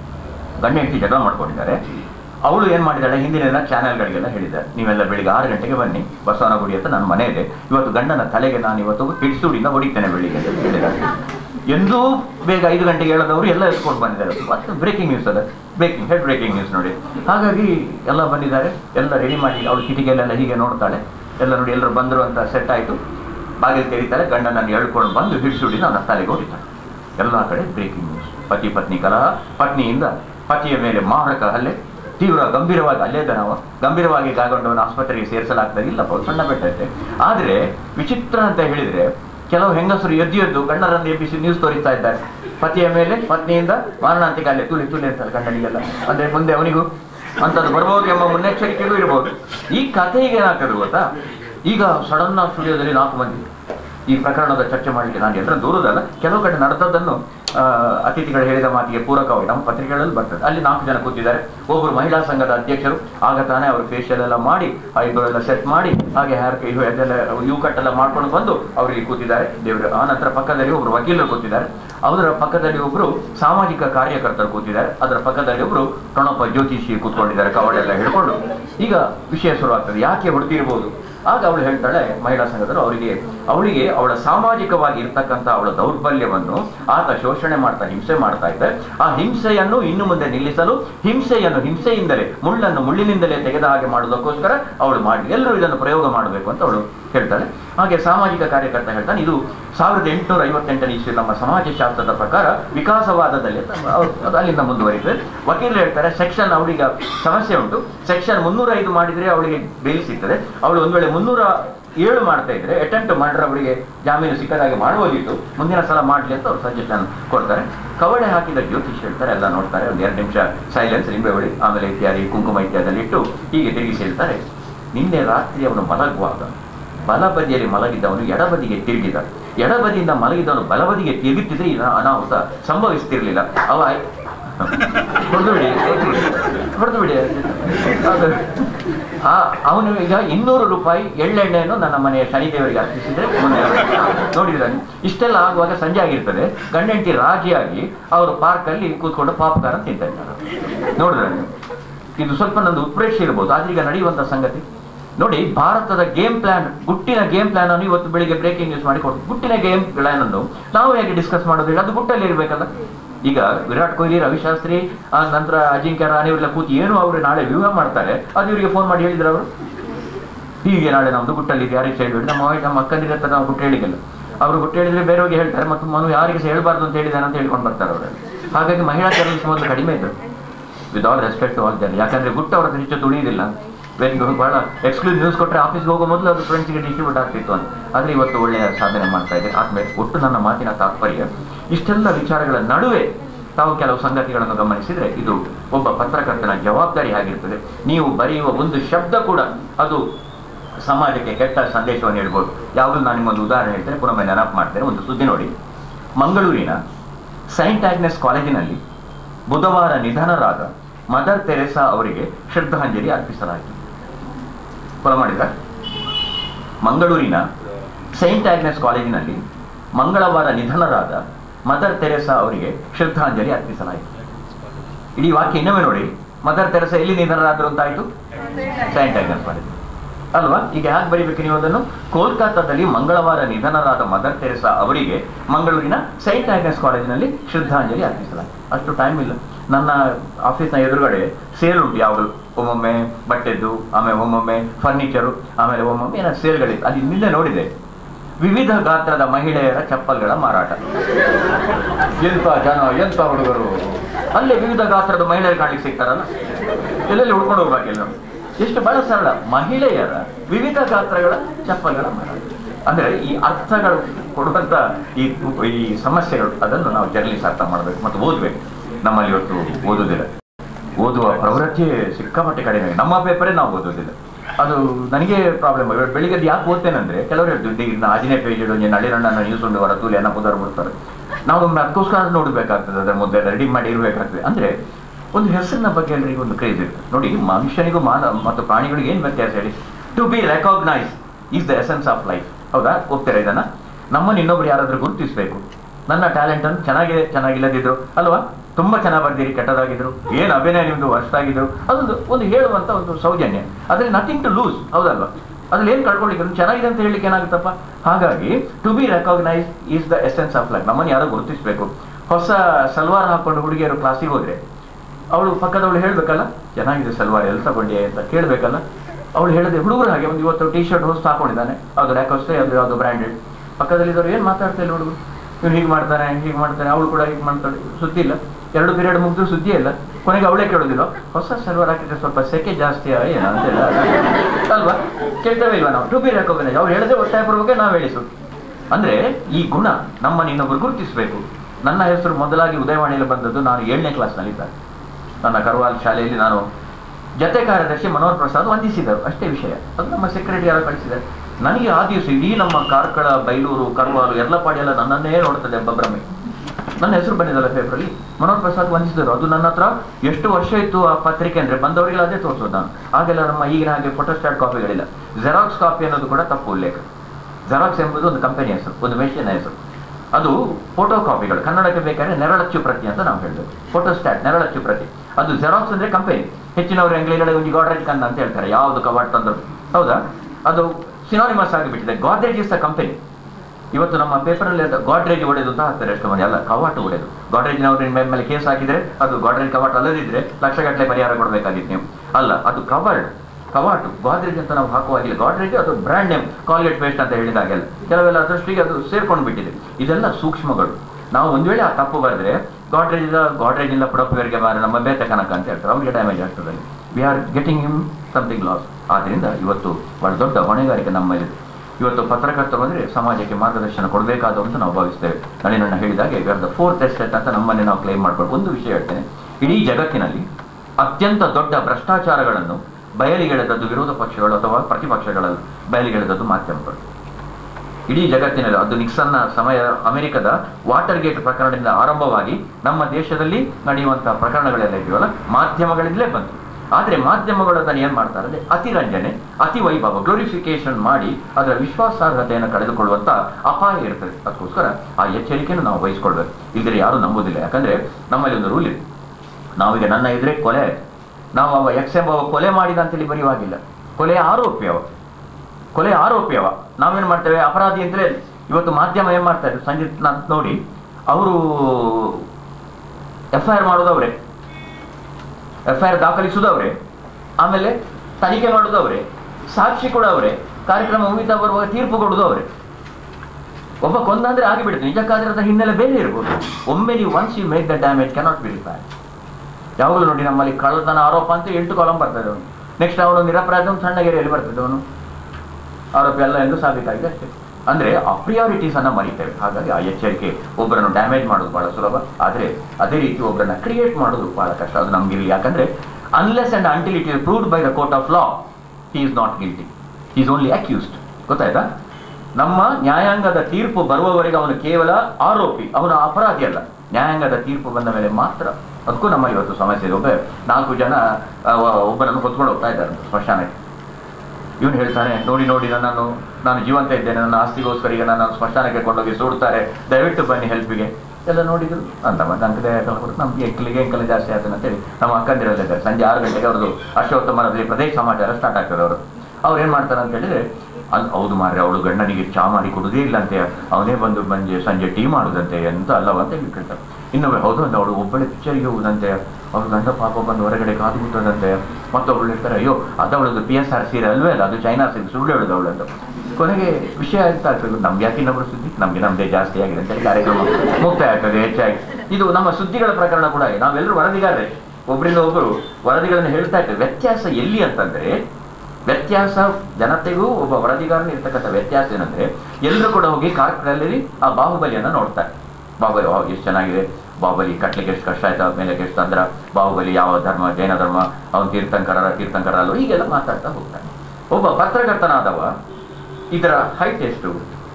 ಗಂಡ ಹೆಂಡತಿ ಜಗಳ ಮಾಡ್ಕೊಂಡಿದ್ದಾರೆ ಅವಳು ಏನ್ ಮಾಡಿದಾಳೆ ಹಿಂದಿನ ಚಾನೆಲ್ಗಳಿಗೆಲ್ಲ ಹೇಳಿದ್ದಾರೆ ನೀವೆಲ್ಲ ಬೆಳಿಗ್ಗೆ ಆರು ಗಂಟೆಗೆ ಬನ್ನಿ ಬಸವನಗುಡಿ ಅಂತ ನನ್ನ ಮನೆ ಇದೆ ಇವತ್ತು ಗಂಡನ ತಲೆಗೆ ನಾನು ಇವತ್ತು ಹಿಡಿಸುಡಿಂದ ಹೊಡಿತೇನೆ ಬೆಳಿಗ್ಗೆ ಅಂತ ಹೇಳಿದ್ದಾರೆ ಎಂದೂ ಬೇಗ ಐದು ಗಂಟೆಗೆ ಹೇಳದವರು ಎಲ್ಲ ಎತ್ಕೊಂಡು ಬಂದಿದ್ದಾರೆ ಮತ್ತೆ ಬ್ರೇಕಿಂಗ್ ನ್ಯೂಸ್ ಅದ ಬ್ರೇಕಿಂಗ್ ಹೆಡ್ ಬ್ರೇಕಿಂಗ್ ನ್ಯೂಸ್ ನೋಡಿ ಹಾಗಾಗಿ ಎಲ್ಲ ಬಂದಿದ್ದಾರೆ ಎಲ್ಲ ರೆಡಿ ಮಾಡಿ ಅವಳು ಕಿಟಿಕಿಯಲ್ಲೆಲ್ಲ ಹೀಗೆ ನೋಡ್ತಾಳೆ ಎಲ್ಲ ನೋಡಿ ಎಲ್ಲರೂ ಬಂದರು ಅಂತ ಸೆಟ್ ಆಯಿತು ಬಾಗಿಲು ತೆರೀತಾರೆ ಗಂಡನನ್ನು ಎಳ್ಕೊಂಡು ಬಂದು ಹಿಡಿಸುಡಿನ ಅವನ ತಲೆಗೆ ಹೊಡಿತಾಳೆ ಎಲ್ಲ ಕಡೆ ಬ್ರೇಕಿಂಗ್ ನ್ಯೂಸ್ ಪತಿ ಪತ್ನಿ ಕಲಹ ಪತ್ನಿಯಿಂದ ಪತಿಯ ಮೇಲೆ ಮಾರಕ ಹಲ್ಲೆ ತೀವ್ರ ಗಂಭೀರವಾಗಿ ಅಲ್ಲೇ ನಾವು ಗಂಭೀರವಾಗಿ ಗಾಯಗೊಂಡವನ ಆಸ್ಪತ್ರೆಗೆ ಸೇರಿಸಲಾಗ್ತದೆ ಇಲ್ಲ ಬಹು ಸಣ್ಣ ಬೆಟ್ಟ ಐತೆ ಆದ್ರೆ ವಿಚಿತ್ರ ಅಂತ ಹೇಳಿದ್ರೆ ಕೆಲವು ಹೆಂಗಸರು ಎದ್ದು ಎದ್ದು ಗಂಡರನ್ನು ಎಬ್ಬಿಸಿ ನ್ಯೂಸ್ ತೋರಿಸ್ತಾ ಇದ್ದಾರೆ ಪತಿಯ ಮೇಲೆ ಪತ್ನಿಯಿಂದ ಮಾರಣಾಂತಿಕ ಅಲ್ಲೇ ತುಳಿ ತುಳಿ ಅಂತಾರೆ ಗಂಡನಿಗೆಲ್ಲ ಅಂದ್ರೆ ಮುಂದೆ ಅವನಿಗೂ ಅಂಥದ್ದು ಬರ್ಬೋದು ಎಂಬ ಮುನ್ನೆಚ್ಚರಿಕೆಗೂ ಇರಬಹುದು ಈ ಕಥೆಗೆ ಏನಾಗ್ತದೆ ಗೊತ್ತಾ ಈಗ ಸಡನ್ ಆಗಿ ಸ್ಟುಡಿಯೋದಲ್ಲಿ ನಾಲ್ಕು ಮಂದಿ ಈ ಪ್ರಕರಣದ ಚರ್ಚೆ ಮಾಡಲಿಕ್ಕೆ ನಾನು ಎಲ್ಲರೂ ದೂರದಲ್ಲ ಕೆಲವು ಕಡೆ ನಡೆದದ್ದನ್ನು ಆ, ಅತಿಥಿಗಳು ಹೇಳಿದ ಮಾತಿಗೆ ಪೂರಕವಾಗಿ ನಮ್ಮ ಪತ್ರಿಕೆಗಳಲ್ಲಿ ಬರ್ತದೆ ಅಲ್ಲಿ ನಾಲ್ಕು ಜನ ಕೂತಿದ್ದಾರೆ ಒಬ್ಬರು ಮಹಿಳಾ ಸಂಘದ ಅಧ್ಯಕ್ಷರು ಆಗ ತಾನೇ ಅವರು ಫೇಶಿಯಲ್ ಎಲ್ಲ ಮಾಡಿ ಐಬ್ರೋ ಎಲ್ಲ ಸೆಟ್ ಮಾಡಿ ಹಾಗೆ ಹೇರ್ ಇವು ಅದೆಲ್ಲ ಯೂ ಕಟ್ ಎಲ್ಲ ಮಾಡ್ಕೊಂಡು ಬಂದು ಅವರಿಗೆ ಕೂತಿದ್ದಾರೆ ದೇವರು ಆ ನಂತರ ಪಕ್ಕದಲ್ಲಿ ಒಬ್ರು ವಕೀಲರು ಕೂತಿದ್ದಾರೆ ಅದರ ಪಕ್ಕದಲ್ಲಿ ಒಬ್ರು ಸಾಮಾಜಿಕ ಕಾರ್ಯಕರ್ತರು ಕೂತಿದ್ದಾರೆ ಅದರ ಪಕ್ಕದಲ್ಲಿ ಒಬ್ರು ಟೊಣಪ ಜ್ಯೋತಿಷಿ ಕೂತ್ಕೊಂಡಿದ್ದಾರೆ ಕವಡೆಲ್ಲ ಹಿಡ್ಕೊಂಡು ಈಗ ವಿಷಯ ಶುರುವಾಗ್ತದೆ ಯಾಕೆ ಹೊಡ್ತಿರ್ಬೋದು ಆಗ ಅವಳು ಹೇಳ್ತಾಳೆ ಮಹಿಳಾ ಸಂಘದವರು ಅವರಿಗೆ ಅವಳಿಗೆ ಅವಳ ಸಾಮಾಜಿಕವಾಗಿ ಇರ್ತಕ್ಕಂಥ ಅವಳ ದೌರ್ಬಲ್ಯವನ್ನು ಆತ ಶೋಷಣೆ ಮಾಡ್ತಾ ಹಿಂಸೆ ಮಾಡ್ತಾ ಇದ್ದೆ ಆ ಹಿಂಸೆಯನ್ನು ಇನ್ನು ಮುಂದೆ ನಿಲ್ಲಿಸಲು ಹಿಂಸೆಯನ್ನು ಹಿಂಸೆಯಿಂದಲೇ ಮುಳ್ಳನ್ನು ಮುಳ್ಳಿನಿಂದಲೇ ತೆಗೆದ ಹಾಗೆ ಮಾಡುವುದಕ್ಕೋಸ್ಕರ ಅವಳು ಮಾಡಿ ಎಲ್ಲರೂ ಇದನ್ನು ಪ್ರಯೋಗ ಮಾಡಬೇಕು ಅಂತ ಅವಳು ಹೇಳ್ತಾಳೆ ಹಾಗೆ ಸಾಮಾಜಿಕ ಕಾರ್ಯಕರ್ತ ಹೇಳ್ತಾನೆ ಇದು ಸಾವಿರದ ಎಂಟುನೂರ ಐವತ್ತೆಂಟನೇ ಇಸ್ವಿ ನಮ್ಮ ಸಮಾಜಶಾಸ್ತ್ರದ ಪ್ರಕಾರ ವಿಕಾಸವಾದದಲ್ಲಿ ಅಂತ ಅವ್ರು- ಅದು ಅಲ್ಲಿಂದ ಮುಂದುವರಿತದೆ ವಕೀಲರು ಹೇಳ್ತಾರೆ ಸೆಕ್ಷನ್ ಅವಳಿಗೆ ಸಮಸ್ಯೆ ಉಂಟು ಸೆಕ್ಷನ್ ಮುನ್ನೂರ ಐದು ಮಾಡಿದ್ರೆ ಅವಳಿಗೆ ಬೇಲ್ ಸಿಗ್ತದೆ ಅವಳು ಒಂದ್ ವೇಳೆ ಮುನ್ನೂರ ಏಳು ಮಾಡ್ತಾ ಇದ್ರೆ ಅಟೆಂಪ್ಟ್ ಮಾಡಿದ್ರೆ ಅವಳಿಗೆ ಜಾಮೀನು ಸಿಕ್ಕದಾಗೆ ಮಾಡ್ಬೋದಿತ್ತು ಮುಂದಿನ ಸಲ ಮಾಡ್ಲಿ ಅಂತ ಅವ್ರು ಸಜೆಷನ್ ಕೊಡ್ತಾರೆ ಕವಡೆ ಹಾಕಿದ ಜ್ಯೋತಿಷ್ ಹೇಳ್ತಾರೆ ಎಲ್ಲ ನೋಡ್ತಾರೆ ಒಂದು ಎರಡು ನಿಮಿಷ ಸೈಲೆನ್ಸ್ ನಿಂಬೆ ಹೊಡಿ ಆಮೇಲೆ ಇತ್ಯಾದಿ ಕುಂಕುಮ ಇತ್ಯಾದಲ್ಲಿ ಇಟ್ಟು ಹೀಗೆ ತಿರುಗಿಸಿ ಹೇಳ್ತಾರೆ ನಿನ್ನೆ ರಾತ್ರಿ ಅವನು ಮಲಗುವಾಗ ಬಲಬದಿಯಲ್ಲಿ ಮಲಗಿದ್ದವನು ಎಡಬದಿಗೆ ತಿರುಗಿದ ಎಡಬದಿಯಿಂದ ಮಲಗಿದವನು ಬಲಬದಿಗೆ ತಿರುಗುತ್ತಿದ್ರೆ ಈ ಅನಾಹುತ ಸಂಭವಿಸ್ತಿರ್ಲಿಲ್ಲ ಅವ ಹೊಡೆದು ಬಿಡಿ ಹೊಡೆದು ಬಿಡಿ ಅದು ಆ ಅವನು ಈಗ ಇನ್ನೂರು ರೂಪಾಯಿ ಎಳ್ಳೆಣ್ಣೆಯನ್ನು ನನ್ನ ಮನೆಯ ಶನಿದೇವರಿಗೆ ಅರ್ಪಿಸಿದ್ರೆ ಮುಂದೆ ನೋಡಿದ್ರೆ ಇಷ್ಟೆಲ್ಲ ಆಗುವಾಗ ಸಂಜೆ ಆಗಿರ್ತದೆ ಗಂಡೆಂಟಿ ರಾಜಿಯಾಗಿ ಅವರು ಪಾರ್ಕಲ್ಲಿ ಕೂತ್ಕೊಂಡು ಪಾಪ್ಕಾರ್ನ್ ತಿಂತಾ ಇದ್ದಾರೆ ನೋಡಿದ್ರೆ ಇದು ಸ್ವಲ್ಪ ನಂದು ಉತ್ಪ್ರೇಕ್ಷೆ ಇರ್ಬೋದು ಆದ್ರೆ ಈಗ ನಡೆಯುವಂತ ಸಂಗತಿ ನೋಡಿ ಭಾರತದ ಗೇಮ್ ಪ್ಲಾನ್ ಗುಟ್ಟಿನ ಗೇಮ್ ಪ್ಲಾನ್ ಅನ್ನು ಇವತ್ತು ಬೆಳಿಗ್ಗೆ ಬ್ರೇಕಿಂಗ್ ನ್ಯೂಸ್ ಮಾಡಿ ಕೊಡ್ತು ಗುಟ್ಟಿನ ಗೇಮ್ ಪ್ಲಾನ್ ಅನ್ನು ನಾವು ಹೇಗೆ ಡಿಸ್ಕಸ್ ಮಾಡೋದು ಹೇಳಿ ಅದು ಗುಟ್ಟಲ್ಲಿ ಇರ್ಬೇಕಲ್ಲ ಈಗ ವಿರಾಟ್ ಕೊಹ್ಲಿ ರವಿಶಾಸ್ತ್ರಿ ಆ ನಂತರ ಅಜಿಂಕ್ಯ ರಾಣಿ ಇವರೆಲ್ಲ ಕೂತು ಏನು ಅವರು ನಾಳೆ ವ್ಯೂಹ ಮಾಡ್ತಾರೆ ಅದು ಇವರಿಗೆ ಫೋನ್ ಮಾಡಿ ಹೇಳಿದ್ರು ಅವರು ಹೀಗೆ ನಾಳೆ ನಮ್ದು ಗುಟ್ಟಲ್ಲಿ ಯಾರಿಗೆ ಹೇಳ್ಬೇಡಿ ನಮ್ಮ ಅಮ್ಮ- ನಮ್ಮ ಅಕ್ಕಂದಿರ ಹತ್ರ ನಾವು ಗುಟ್ಟು ಹೇಳಿಗಿಲ್ಲ ಅವರು ಗುಟ್ಟು ಹೇಳಿದ್ರೆ ಬೇರೆಯವ್ರಿಗೆ ಹೇಳ್ತಾರೆ ಮತ್ತು ಮನು ಯಾರಿಗೆ ಸಹ ಹೇಳ್ಬಾರ್ದು ಅಂತ ಹೇಳಿದಾನೆ ಅಂತ ಹೇಳ್ಕೊಂಡು ಬರ್ತಾರೆ ಅವರು ಹಾಗಾಗಿ ಮಹಿಳಾ ಜರ್ನಲಿಸ್ಟ್ ಮೊದಲು ಕಡಿಮೆ ಇದ್ರು ವಿತ್ ಆಲ್ ರೆಸ್ಪೆಕ್ಟ್ ಆಲ್ ಜನ ಯಾಕಂದ್ರೆ ಗುಟ್ಟು ಅವರ ಹತ್ರ ಹೆಚ್ಚು ತುಳಿಯುವುದಿಲ್ಲ ವೆನ್ ಬಹಳ ಎಕ್ಸ್ಕ್ಲೂಸಿವ್ ನ್ಯೂಸ್ ಕೊಟ್ಟರೆ ಆಫೀಸ್ಗೆ ಹೋಗೋ ಮೊದಲು ಅದು ಫ್ರೆಂಡ್ಸ್ಗೆ ಡಿಸ್ಟ್ರಿಬ್ಯೂಟ್ ಆಗ್ತಿತ್ತು ಅಂತ ಆದರೆ ಇವತ್ತು ಒಳ್ಳೆಯ ಸಾಧನೆ ಮಾಡ್ತಾ ಇದೆ ಆದ್ಮೇಲೆ ಒಟ್ಟು ನನ್ನ ಮಾತಿನ ತಾತ್ಪರ್ಯ ಇಷ್ಟೆಲ್ಲ ವಿಚಾರಗಳ ನಡುವೆ ತಾವು ಕೆಲವು ಸಂಗತಿಗಳನ್ನು ಗಮನಿಸಿದ್ರೆ ಇದು ಒಬ್ಬ ಪತ್ರಕರ್ತನ ಜವಾಬ್ದಾರಿ ಆಗಿರ್ತದೆ ನೀವು ಬರೆಯುವ ಒಂದು ಶಬ್ದ ಕೂಡ ಅದು ಸಮಾಜಕ್ಕೆ ಕೆಟ್ಟ ಸಂದೇಶವನ್ನು ಹೇಳ್ಬೋದು ಯಾವುದು ನಾನು ನಿಮ್ಮೊಂದು ಉದಾಹರಣೆ ಹೇಳ್ತೇನೆ ಪುನಃ ನೆನಪು ಮಾಡ್ತೇನೆ ಒಂದು ಸುದ್ದಿ ನೋಡಿ ಮಂಗಳೂರಿನ ಸೈಂಟ್ ಆಗ್ನೆಸ್ ಕಾಲೇಜಿನಲ್ಲಿ ಬುಧವಾರ ನಿಧನರಾದ ಮದರ್ ತೆರೆಸಾ ಅವರಿಗೆ ಶ್ರದ್ಧಾಂಜಲಿ ಅರ್ಪಿಸಲಾಯಿತು ಕೊಲೆ ಮಾಡಿದ್ರ ಮಂಗಳೂರಿನ ಸೈಂಟ್ ಆಗ್ನೆಸ್ ಕಾಲೇಜಿನಲ್ಲಿ ಮಂಗಳವಾರ ನಿಧನರಾದ ಮದರ್ ತೆರೆಸಾ ಅವರಿಗೆ ಶ್ರದ್ಧಾಂಜಲಿ ಅರ್ಪಿಸಲಾಯಿತು ಇಡೀ ವಾಕ್ಯ ಇನ್ನೊಮ್ಮೆ ನೋಡಿ ಮದರ್ ತೆರೆಸಾ ಎಲ್ಲಿ ನಿಧನರಾದ್ರು ಅಂತಾಯ್ತು ಸೈಂಟ್ ಆಗ್ನೆಸ್ ಕಾಲೇಜ್ ಅಲ್ವಾ ಈಗ ಯಾಕೆ ಬರಿಬೇಕು ನೀವು ಅದನ್ನು ಕೋಲ್ಕತ್ತಾದಲ್ಲಿ ಮಂಗಳವಾರ ನಿಧನರಾದ ಮದರ್ ತೆರೆಸಾ ಅವರಿಗೆ ಮಂಗಳೂರಿನ ಸೈಂಟ್ ಆಗ್ನೆಸ್ ಕಾಲೇಜಿನಲ್ಲಿ ಶ್ರದ್ಧಾಂಜಲಿ ಅರ್ಪಿಸಲಾಯಿತು ಅಷ್ಟು ಟೈಮ್ ಇಲ್ಲ ನನ್ನ ಆಫೀಸ್ನ ಎದುರುಗಡೆ ಸೇಲ್ ಉಂಟು ಯಾವಾಗಲೂ ಒಮ್ಮೊಮ್ಮೆ ಬಟ್ಟೆದ್ದು ಆಮೇಲೆ ಒಮ್ಮೊಮ್ಮೆ ಫರ್ನಿಚರು ಆಮೇಲೆ ಒಮ್ಮೊಮ್ಮೆ ಏನೋ ಸೇಲ್ಗಳಿತ್ತು ಅಲ್ಲಿ ನಿನ್ನೆ ನೋಡಿದೆ ವಿವಿಧ ಗಾತ್ರದ ಮಹಿಳೆಯರ ಚಪ್ಪಲ್ಗಳ ಮಾರಾಟ ಎಂತ ಜನ ಎಂತ ಹುಡುಗರು ಅಲ್ಲೇ ವಿವಿಧ ಗಾತ್ರದ ಮಹಿಳೆಯರು ಕಾಣ್ಲಿಕ್ಕೆ ಸಿಗ್ತಾರಲ್ಲ ಎಲ್ಲೆಲ್ಲಿ ಹುಡ್ಕೊಂಡು ಹೋಗ್ಬೇಕಿಲ್ಲ ನಾವು ಎಷ್ಟು ಬಹಳ ಸರಳ ಮಹಿಳೆಯರ ವಿವಿಧ ಗಾತ್ರಗಳ ಚಪ್ಪಲ್ಗಳ ಮಾರಾಟ ಅಂದ್ರೆ ಈ ಅರ್ಥಗಳು ಕೊಡುವಂತ ಈ ಈ ಸಮಸ್ಯೆಗಳು ಅದನ್ನು ನಾವು ಜರ್ನಲಿಸ್ಟ್ ಅರ್ಥ ಮಾಡಬೇಕು ಮತ್ತು ಓದ್ಬೇಕು ನಮ್ಮಲ್ಲಿ ಇವತ್ತು ಓದುವುದಿಲ್ಲ ಓದುವ ಪ್ರವೃತ್ತಿಯೇ ಸಿಕ್ಕಾಪಟ್ಟೆ ಕಡಿಮೆ ನಮ್ಮ ಪೇಪರೇ ನಾವು ಓದೋದಿಲ್ಲ ಅದು ನನಗೆ ಪ್ರಾಬ್ಲಮ್ ಬೆಳಿಗ್ಗೆ ಯಾಕೆ ಓದ್ತೇನೆಂದ್ರೆ ಕೆಲವರು ಹೇಳ್ತಾರೆ ಈಗ ಆಜಿನೇ ಪೇಜ್ ಇಡು ನೀನು ನಳಿರಣ್ಣನ ನ್ಯೂಸ್ ಉಂಡು ವರ ತೂಲಿ ಅನ್ನ ಪುದರ್ ಬಿಡ್ತಾರೆ ನಾವು ಒಮ್ಮೆ ಅದಕ್ಕೋಸ್ಕರ ನೋಡ್ಬೇಕಾಗ್ತದೆ ಅದರ ಮುದ್ದೆ ರೆಡಿ ಮಾಡಿ ಇರಬೇಕಾಗ್ತದೆ ಅಂದ್ರೆ ಒಂದು ಹೆಸರಿನ ಬಗ್ಗೆ ಎಲ್ಲರಿಗೂ ಒಂದು ಕ್ರೇಜ್ ಇರುತ್ತೆ ನೋಡಿ ಮನುಷ್ಯನಿಗೂ ಮಾನ ಮತ್ತು ಪ್ರಾಣಿಗಳಿಗೂ ಏನು ವ್ಯತ್ಯಾಸ ಹೇಳಿ to be recognise is the essence of life ಹೌದಾ ಹೋಗ್ತೀರಾ ಇದನ್ನ ನಮ್ಮನ್ನು ಇನ್ನೊಬ್ರು ಯಾರಾದ್ರೂ ಗುರುತಿಸಬೇಕು ನನ್ನ ಟ್ಯಾಲೆಂಟ್ ಅನ್ನು ಚೆನ್ನಾಗಿದೆ ಚೆನ್ನಾಗಿಲ್ಲದಿದ್ರು ಅಲ್ವಾ ತುಂಬಾ ಚೆನ್ನಾಗಿ ಬರ್ದಿರಿ ಕೆಟ್ಟದಾಗಿದ್ರು ಏನು ಅಭಿನಯ ನಿಮ್ದು ವರ್ಷದಾಗಿದ್ರು ಅದೊಂದು ಒಂದು ಹೇಳುವಂತ ಒಂದು ಸೌಜನ್ಯ ಅದ್ರಲ್ಲಿ ನಥಿಂಗ್ ಟು ಲೂಸ್ ಹೌದಲ್ವಾ ಅದ್ರಲ್ಲಿ ಏನು ಕಳ್ಕೊಳ್ಳಿಕ್ಕೆ ಚೆನ್ನಾಗಿದೆ ಅಂತ ಹೇಳಲಿಕ್ಕೆ ಏನಾಗುತ್ತಪ್ಪ ಹಾಗಾಗಿ to be recognise is the essence of life ನಮ್ಮನ್ನು ಯಾರೋ ಗುರುತಿಸಬೇಕು ಹೊಸ ಸಲ್ವಾರ್ ಹಾಕೊಂಡು ಹುಡುಗಿಯರು ಕ್ಲಾಸಿಗೆ ಹೋದ್ರೆ ಅವಳು ಪಕ್ಕದವಳು ಹೇಳ್ಬೇಕಲ್ಲ ಚೆನ್ನಾಗಿದೆ ಸಲ್ವಾರ್ ಎಲ್ಲಿ ತಗೊಂಡೆ ಅಂತ ಕೇಳ್ಬೇಕಲ್ಲ ಅವಳು ಹೇಳಿದೆ ಹುಡುಗರು ಹಾಗೆ ಒಂದು ಇವತ್ತು ಟಿ ಶರ್ಟ್ ಹೊಸ ಹಾಕೊಂಡಿದ್ದಾನೆ ಅದು ರ್ಯಾಕೋಸ್ಟೇ ಅದು ಯಾವುದು ಬ್ರ್ಯಾಂಡೆಡ್ ಪಕ್ಕದಲ್ಲಿದ್ದವ್ರು ಏನು ಮಾತಾಡ್ತಾ ಇಲ್ಲ ಹುಡುಗರು ಇವ್ನು ಹೀಗೆ ಮಾಡ್ತಾನೆ ಹೀಗೆ ಮಾಡ್ತಾನೆ ಅವಳು ಕೂಡ ಹೀಗೆ ಮಾಡ್ತಾಳೆ ಸುದ್ದಿ ಇಲ್ಲ ಎರಡು ಪೀರಿಯಡ್ ಮುಗಿದು ಸುದ್ದಿ ಇಲ್ಲ ಕೊನೆಗೆ ಅವಳೇ ಕೇಳೋದಿಲ್ಲ ಹೊಸ ಸಲ್ವಾರ್ ಹಾಕಿದ್ರೆ ಸ್ವಲ್ಪ ಸೆಕೆ ಜಾಸ್ತಿ ಏನ ಅಂತ ಹೇಳ ಅಲ್ವಾ ಕೇಳ್ತೇವೆ ಇಲ್ವಾ ನಾವು ಟು ಬಿ ರೆಕಾಗ್ನೈಸ್ ಅವ್ರು ಹೇಳದೆ ಒತ್ತಾಯ ಪೂರ್ವಕ ನಾವು ಹೇಳಿಸು ಅಂದ್ರೆ ಈ ಗುಣ ನಮ್ಮನ್ನು ಇನ್ನೊಬ್ರು ಗುರುತಿಸಬೇಕು ನನ್ನ ಹೆಸರು ಮೊದಲಾಗಿ ಉದಯವಾಣಿಯಲ್ಲಿ ಬಂದದ್ದು ನಾನು ಏಳನೇ ಕ್ಲಾಸ್ನಲ್ಲಿ ಇದ್ದಾಗ ನನ್ನ ಕರ್ವಾಲ್ ಶಾಲೆಯಲ್ಲಿ ನಾನು ಜತೆ ಕಾರ್ಯದರ್ಶಿ ಮನೋಹರ್ ಪ್ರಸಾದ್ ವಂದಿಸಿದರು ಅಷ್ಟೇ ವಿಷಯ ಅದು ನಮ್ಮ ಸೆಕ್ರೆಟರಿ ಯಾರು ಕಳಿಸಿದ್ದಾರೆ ನನಗೆ ಆ ದಿವಸ ಇಡೀ ನಮ್ಮ ಕಾರ್ಕಳ ಬೈಲೂರು ಕರ್ವಾಲು ಎರಲಪಾಡಿ ಎಲ್ಲ ನನ್ನನ್ನೇ ನೋಡ್ತದೆ ಬಬ್ರಮೆ ನನ್ನ ಹೆಸರು ಬಂದಿದ್ದಲ್ಲ ಪೇಪರಲ್ಲಿ ಮನೋಹರ್ ಪ್ರಸಾದ್ ವಂದಿಸಿದರು ಅದು ನನ್ನ ಹತ್ರ ಎಷ್ಟು ವರ್ಷ ಇತ್ತು ಆ ಪತ್ರಿಕೆ ಅಂದ್ರೆ ಬಂದವರಿಗೆ ಅದೇ ತೋರಿಸೋದು ನಾನು ಆಗೆಲ್ಲ ನಮ್ಮ ಈಗಿನ ಹಾಗೆ ಫೋಟೋಸ್ಟಾಟ್ ಕಾಪಿಗಳಿಲ್ಲ ಜೆರಾಕ್ಸ್ ಕಾಪಿ ಅನ್ನೋದು ಕೂಡ ತಪ್ಪು ಉಲ್ಲೇಖ ಜೆರಾಕ್ಸ್ ಎಂಬುದು ಒಂದು ಕಂಪನಿ ಹೆಸರು ಒಂದು ಮೆಷಿನ್ ಹೆಸರು ಅದು ಫೋಟೋ ಕಾಪಿಗಳು ಕನ್ನಡಕ್ಕೆ ಬೇಕಾದ್ರೆ ನೆರಳಚ್ಚು ಪ್ರತಿ ಅಂತ ನಾವು ಹೇಳಬೇಕು ಫೋಟೋಸ್ಟಾಟ್ ನೆರಳಚ್ಚು ಪ್ರತಿ ಅದು ಜೆರಾಕ್ಸ್ ಅಂದ್ರೆ ಕಂಪನಿ ಹೆಚ್ಚಿನವರು ಅಂಗ್ಲಿಗಳಿಗೆ ಒಂದು ಗಾಡ್ರೇಜ್ ಕನ್ನ ಅಂತ ಹೇಳ್ತಾರೆ ಯಾವುದು ಕವಾಟ್ ತಂದ್ರು ಹೌದಾ ಅದು ಸಿನಾನಿಮಸ್ ಆಗಿಬಿಟ್ಟಿದೆ ಗಾಡ್ರೇಜ್ ಇಸ್ ದ ಕಂಪನಿ ಇವತ್ತು ನಮ್ಮ ಪೇಪರಲ್ಲಿ ಗಾಡ್ರೇಜ್ ಹೊಡೆದು ಅಂತ ಹಾಕ್ತಾರೆ ಎಷ್ಟು ಮಂದಿ ಅಲ್ಲ ಕವಾಟು ಹೊಡೆದು ಗಾಡ್ರೇಜ್ನವ್ರ ಮೇಲೆ ಕೇಸ್ ಹಾಕಿದ್ರೆ ಅದು ಗಾಡ್ರೇಜ್ ಕವಾಟ್ ಅಲ್ಲದಿದ್ರೆ ಲಕ್ಷಗಟ್ಟಲೆ ಪರಿಹಾರ ಕೊಡಬೇಕಾಗಿತ್ತು ನೀವು ಅಲ್ಲ ಅದು ಕವರ್ಡ್ ಕವಾಟು ಗಾದ್ರೇಜ್ ಅಂತ ನಾವು ಹಾಕುವಾಗಿಲ್ಲ ಗಾಡ್ರೇಜ್ ಅದು ಬ್ರ್ಯಾಂಡ್ ನೇಮ್ ಕಾಲ್ಗೇಟ್ ಪೇಸ್ಟ್ ಅಂತ ಹೇಳಿದಾಗೆಲ್ಲ ಕೆಲವೆಲ್ಲ ದೃಷ್ಟಿಗೆ ಅದು ಸೇರ್ಕೊಂಡು ಬಿಟ್ಟಿದೆ ಇದೆಲ್ಲ ಸೂಕ್ಷ್ಮಗಳು ನಾವು ಒಂದ್ ವೇಳೆ ಆ ತಪ್ಪು ಬರೆದ್ರೆ ಗಾಡ್ರೇಜ್ ಗಾಡ್ರೇಜ್ ಇಲ್ಲ ಪುಡಪ್ಪವರಿಗೆ ಬಾರ ನಮ್ಮ ಬೇತ ಕನಕ ಅಂತ ಹೇಳ್ತಾರೆ ಅವ್ರಿಗೆ ಡ್ಯಾಮೇಜ್ ಆಗ್ತದೆ we are getting him something loss ಆದ್ರಿಂದ ಇವತ್ತು ಬಹಳ ದೊಡ್ಡ ಹೊಣೆಗಾರಿಕೆ ನಮ್ಮ ಮೇಲಿದೆ ಇವತ್ತು ಪತ್ರಕರ್ತರು ಅಂದ್ರೆ ಸಮಾಜಕ್ಕೆ ಮಾರ್ಗದರ್ಶನ ಕೊಡಬೇಕಾದ ಅಂತ ನಾವು ಭಾವಿಸ್ತೇವೆ ನಳಿನಣ್ಣ ಹೇಳಿದಾಗೆ we are the fourth estate ಅಂತ ನಮ್ಮನ್ನೇ ನಾವು ಕ್ಲೈಮ್ ಮಾಡ್ಕೊಂಡು ಒಂದು ವಿಷಯ ಹೇಳ್ತೇನೆ ಇಡೀ ಜಗತ್ತಿನಲ್ಲಿ ಅತ್ಯಂತ ದೊಡ್ಡ ಭ್ರಷ್ಟಾಚಾರಗಳನ್ನು ಬಯಲಿಗೆಳೆದದ್ದು ವಿರೋಧ ಪಕ್ಷಗಳು ಅಥವಾ ಪ್ರತಿಪಕ್ಷಗಳಲ್ಲಿ ಬಯಲಿಗೆಳೆದದ್ದು ಮಾಧ್ಯಮಗಳು ಇಡೀ ಜಗತ್ತಿನಲ್ಲಿ ಅದು ನಿಕ್ಸನ್ನ ಸಮಯ ಅಮೆರಿಕದ ವಾಟರ್ ಗೇಟ್ ಪ್ರಕರಣದಿಂದ ಆರಂಭವಾಗಿ ನಮ್ಮ ದೇಶದಲ್ಲಿ ನಡೆಯುವಂತಹ ಪ್ರಕರಣಗಳೆಲ್ಲ ಇದೆಯಲ್ಲ ಮಾಧ್ಯಮಗಳಿಂದಲೇ ಬಂತು ಆದ್ರೆ ಮಾಧ್ಯಮಗಳು ಅದನ್ನು ಏನ್ ಮಾಡ್ತಾರೆ ಅಂದ್ರೆ ಅತಿರಂಜನೆ ಅತಿ ವೈಭವ ಗ್ಲೋರಿಫಿಕೇಶನ್ ಮಾಡಿ ಅದರ ವಿಶ್ವಾಸಾರ್ಹತೆಯನ್ನು ಕಳೆದುಕೊಳ್ಳುವಂತ ಅಪಾಯ ಇರ್ತದೆ ಅದಕ್ಕೋಸ್ಕರ ಆ ಎಚ್ಚರಿಕೆಯನ್ನು ನಾವು ವಹಿಸ್ಕೊಳ್ಬೇಕು ಇಲ್ಲದ್ರೆ ಯಾರು ನಂಬುದಿಲ್ಲ ಯಾಕಂದ್ರೆ ನಮ್ಮಲ್ಲಿ ಒಂದು ರೂಲ್ ಇದೆ ನಾವೀಗ ನನ್ನ ಎದುರೇ ಕೊಲೆ ಆಯ್ತು ನಾವು ಅವ ಎಕ್ಸ್ ಎಂಬ ಕೊಲೆ ಮಾಡಿದ ಅಂತೇಳಿ ಬರೆಯುವಾಗಿಲ್ಲ ಕೊಲೆ ಆರೋಪಿ ಅವ ಕೊಲೆ ಆರೋಪಿ ಅವ ನಾವೇನ್ ಮಾಡ್ತೇವೆ ಅಪರಾಧಿ ಅಂತಲೇ ಇವತ್ತು ಮಾಧ್ಯಮ ಏನ್ ಮಾಡ್ತಾರೆ ಸಂಜೆ ನಾನು ನೋಡಿ ಅವರು ಎಫ್ ಐ ಆರ್ ಮಾಡೋದವ್ರೆ ಎಫ್ ಐ ಆರ್ ದಾಖಲಿಸುವುದವ್ರೆ ಆಮೇಲೆ ತನಿಖೆ ಮಾಡೋದವ್ರೆ ಸಾಕ್ಷಿ ಕೂಡ ಅವರೇ ಕಾರ್ಯಕ್ರಮ ಮುಗಿತಾ ಬರುವಾಗ ತೀರ್ಪು ಕೊಡುದು ಅವರೇ ಒಬ್ಬ ಕೊಂದಂದ್ರೆ ಆಗಿಬಿಡುತ್ತೆ ನಿಜಕ್ಕಾದ್ರೆ ಅದರ ಹಿನ್ನೆಲೆ ಬೇರೆ ಇರ್ಬೋದು ಒಮ್ಮೆ ನೀವು once you make the damage cannot be repair ಯಾವಾಗಲೂ ನೋಡಿ ನಮ್ಮಲ್ಲಿ ಕಳ್ಳತನ ಆರೋಪ ಅಂತ ಎಂಟು ಕಾಲಂ ಬರ್ತದೆ ಅವನು ನೆಕ್ಸ್ಟ್ ಅವನು ನಿರಪರಾಧ ಒಂದು ಸಣ್ಣ ಗೆರೆಯಲ್ಲಿ ಬರ್ತದೆ ಅವನು ಆರೋಪಿ ಅಲ್ಲ ಎಂದು ಸಾಬೀತಾಗಿದೆ ಅಷ್ಟೇ ಅಂದ್ರೆ ಅಪ್ರಿಯಾರಿಟೀಸ್ ಅನ್ನ ಮರಿತೇವೆ ಹಾಗಾಗಿ ಆ ಎಚ್ಚರಿಕೆ ಒಬ್ಬರನ್ನು ಡ್ಯಾಮೇಜ್ ಮಾಡೋದು ಬಹಳ ಸುಲಭ ಆದ್ರೆ ಅದೇ ರೀತಿ ಒಬ್ಬರನ್ನ ಕ್ರಿಯೇಟ್ ಮಾಡೋದು ಬಹಳ ಕಷ್ಟ ಅದು ನಮ್ಗಿರಲಿ ಯಾಕಂದ್ರೆ unless and until it is proved by the court of law he is not guilty he is only accused ಗೊತ್ತಾಯ್ತಾ ನಮ್ಮ ನ್ಯಾಯಾಂಗದ ತೀರ್ಪು ಬರುವವರೆಗೆ ಅವನು ಕೇವಲ ಆರೋಪಿ ಅವನ ಅಪರಾಧಿ ಅಲ್ಲ ನ್ಯಾಯಾಂಗದ ತೀರ್ಪು ಬಂದ ಮೇಲೆ ಮಾತ್ರ ಅದಕ್ಕೂ ನಮ್ಮ ಇವತ್ತು ಸಮಸ್ಯೆ ಇದೆ ಒಬ್ಬ ನಾಲ್ಕು ಜನ ಆ, ಒಬ್ಬನನ್ನು ಹೊತ್ಕೊಂಡು ಹೋಗ್ತಾ ಇದ್ದಾರೆ ಸ್ಮಶಾನಕ್ಕೆ ಇವನು ಹೇಳ್ತಾನೆ ನೋಡಿ ನೋಡಿ ನನ್ನನ್ನು ನಾನು ಜೀವಂತ ಇದ್ದೇನೆ ನನ್ನ ಆಸ್ತಿಗೋಸ್ಕರ ಈಗ ನನ್ನ ಸ್ಮಶಾನಕ್ಕೆ ಕೊಂಡೋಗಿ ಸುಡ್ತಾರೆ ದಯವಿಟ್ಟು ಬನ್ನಿ ಹೆಲ್ಪಿಗೆ ಎಲ್ಲ ನೋಡಿದ್ರು ಅಂತ ಮತ್ತೆ ಅಂಕದ ನಮ್ಗೆ ಎಂಕಲಿಗೆ ಎಂಕಲ ಜಾಸ್ತಿ ಆಗ್ತದೆ ಅಂತೇಳಿ ನಮ್ಮ ಅಕ್ಕಂದಿರಲ್ಲಿದ್ದಾರೆ ಸಂಜೆ ಆರು ಗಂಟೆಗೆ ಅವ್ರದ್ದು ಅಶ್ವತ್ಥಮನದಲ್ಲಿ ಪ್ರದೇಶ ಸಮಾಚಾರ ಸ್ಟಾರ್ಟ್ ಆಗ್ತದೆ ಅವರು ಅವ್ರು ಏನ್ ಮಾಡ್ತಾರೆ ಅಂತ ಹೇಳಿದ್ರೆ ಅಲ್ಲಿ ಹೌದು ಮಾರ್ರೆ ಅವಳು ಗಂಡನಿಗೆ ಚಾ ಮಾಡಿ ಕೊಡುದೇ ಇಲ್ಲಂತೆ ಅವನೇ ಬಂದು ಬಂಜೆ ಸಂಜೆ ಟೀ ಮಾಡುದಂತೆ ಎಂತ ಅಲ್ಲವ ಅಂತ ಹೇಳಿ ಕೇಳ್ತಾರೆ ಇನ್ನೊಬ್ಬರು ಹೌದು ಅಂತ ಅವಳು ಒಬ್ಬಳೆ ಪಿಕ್ಚರ್ಗೆ ಹೋಗುದಂತೆ ಅವ್ರ ಗಂಡ ಪಾಪ ಬಂದು ಹೊರಗಡೆ ಕಾದು ಕೂತದಂತೆ ಮತ್ತೊಬ್ಳು ಹೇಳ್ತಾರೆ ಅಯ್ಯೋ ಅದವಳದು ಪಿ ಎಸ್ ಆರ್ ಸೀರೆ ಅಲ್ವೇ ಅಲ್ಲ ಅದು ಚೈನಾ ಸೀರೆ ಸುಳ್ಳು ಹೇಳುದು ಅವಳು ಅಂತ ಕೊನೆಗೆ ವಿಷಯ ಆಗ್ತಾ ಆಗ್ತದೆ ನಮ್ಗೆ ಯಾಕೆ ಇನ್ನೊಬ್ರು ಸುದ್ದಿ ನಮ್ಗೆ ನಮ್ದೇ ಜಾಸ್ತಿ ಆಗಿದೆ ಅಂತ ಹೇಳಿ ಕಾರ್ಯಕ್ರಮ ಮುಕ್ತಾಯ ಆಗ್ತದೆ ಹೆಚ್ಚಾಗಿ ಇದು ನಮ್ಮ ಸುದ್ದಿಗಳ ಪ್ರಕರಣ ಕೂಡ ಇದೆ. ನಾವೆಲ್ಲರೂ ವರದಿಗಾರರೇ ಒಬ್ಬರಿಂದ ಒಬ್ಬರು ವರದಿಗಳನ್ನು ಹೇಳ್ತಾ ಇರ್ತೇವೆ ವ್ಯತ್ಯಾಸ ಎಲ್ಲಿ ಅಂತಂದ್ರೆ ವ್ಯತ್ಯಾಸ ಜನತೆಗೂ ಒಬ್ಬ ವರದಿಗಾರನ ಇರ್ತಕ್ಕಂಥ ವ್ಯತ್ಯಾಸ ಏನಂದ್ರೆ ಎಲ್ಲರೂ ಕೂಡ ಹೋಗಿ ಕಾರ್ಯಕ್ರಮದಲ್ಲಿ ಆ ಬಾಹುಬಲಿಯನ್ನ ನೋಡ್ತಾರೆ ಬಾಹುಬಲಿ ವಾವ್, ಎಷ್ಟು ಚೆನ್ನಾಗಿದೆ ಬಾಹುಬಲಿ ಕಟ್ಲಿಕ್ಕೆ ಎಷ್ಟು ಕಷ್ಟ ಆಯ್ತು ಮೇಲೆ ಎಷ್ಟು ತಂದ್ರ ಬಾಹುಬಲಿ ಯಾವ ಧರ್ಮ ಜೈನ ಧರ್ಮ ಅವನು ತೀರ್ಥಂಕರ ತೀರ್ಥಂಕರ ಅಲ್ವ ಹೀಗೆಲ್ಲ ಮಾತಾಡ್ತಾ ಹೋಗ್ತಾನೆ ಒಬ್ಬ ಪತ್ರಕರ್ತನಾದವ ಇದರ ಹೈಟ್ ಎಷ್ಟು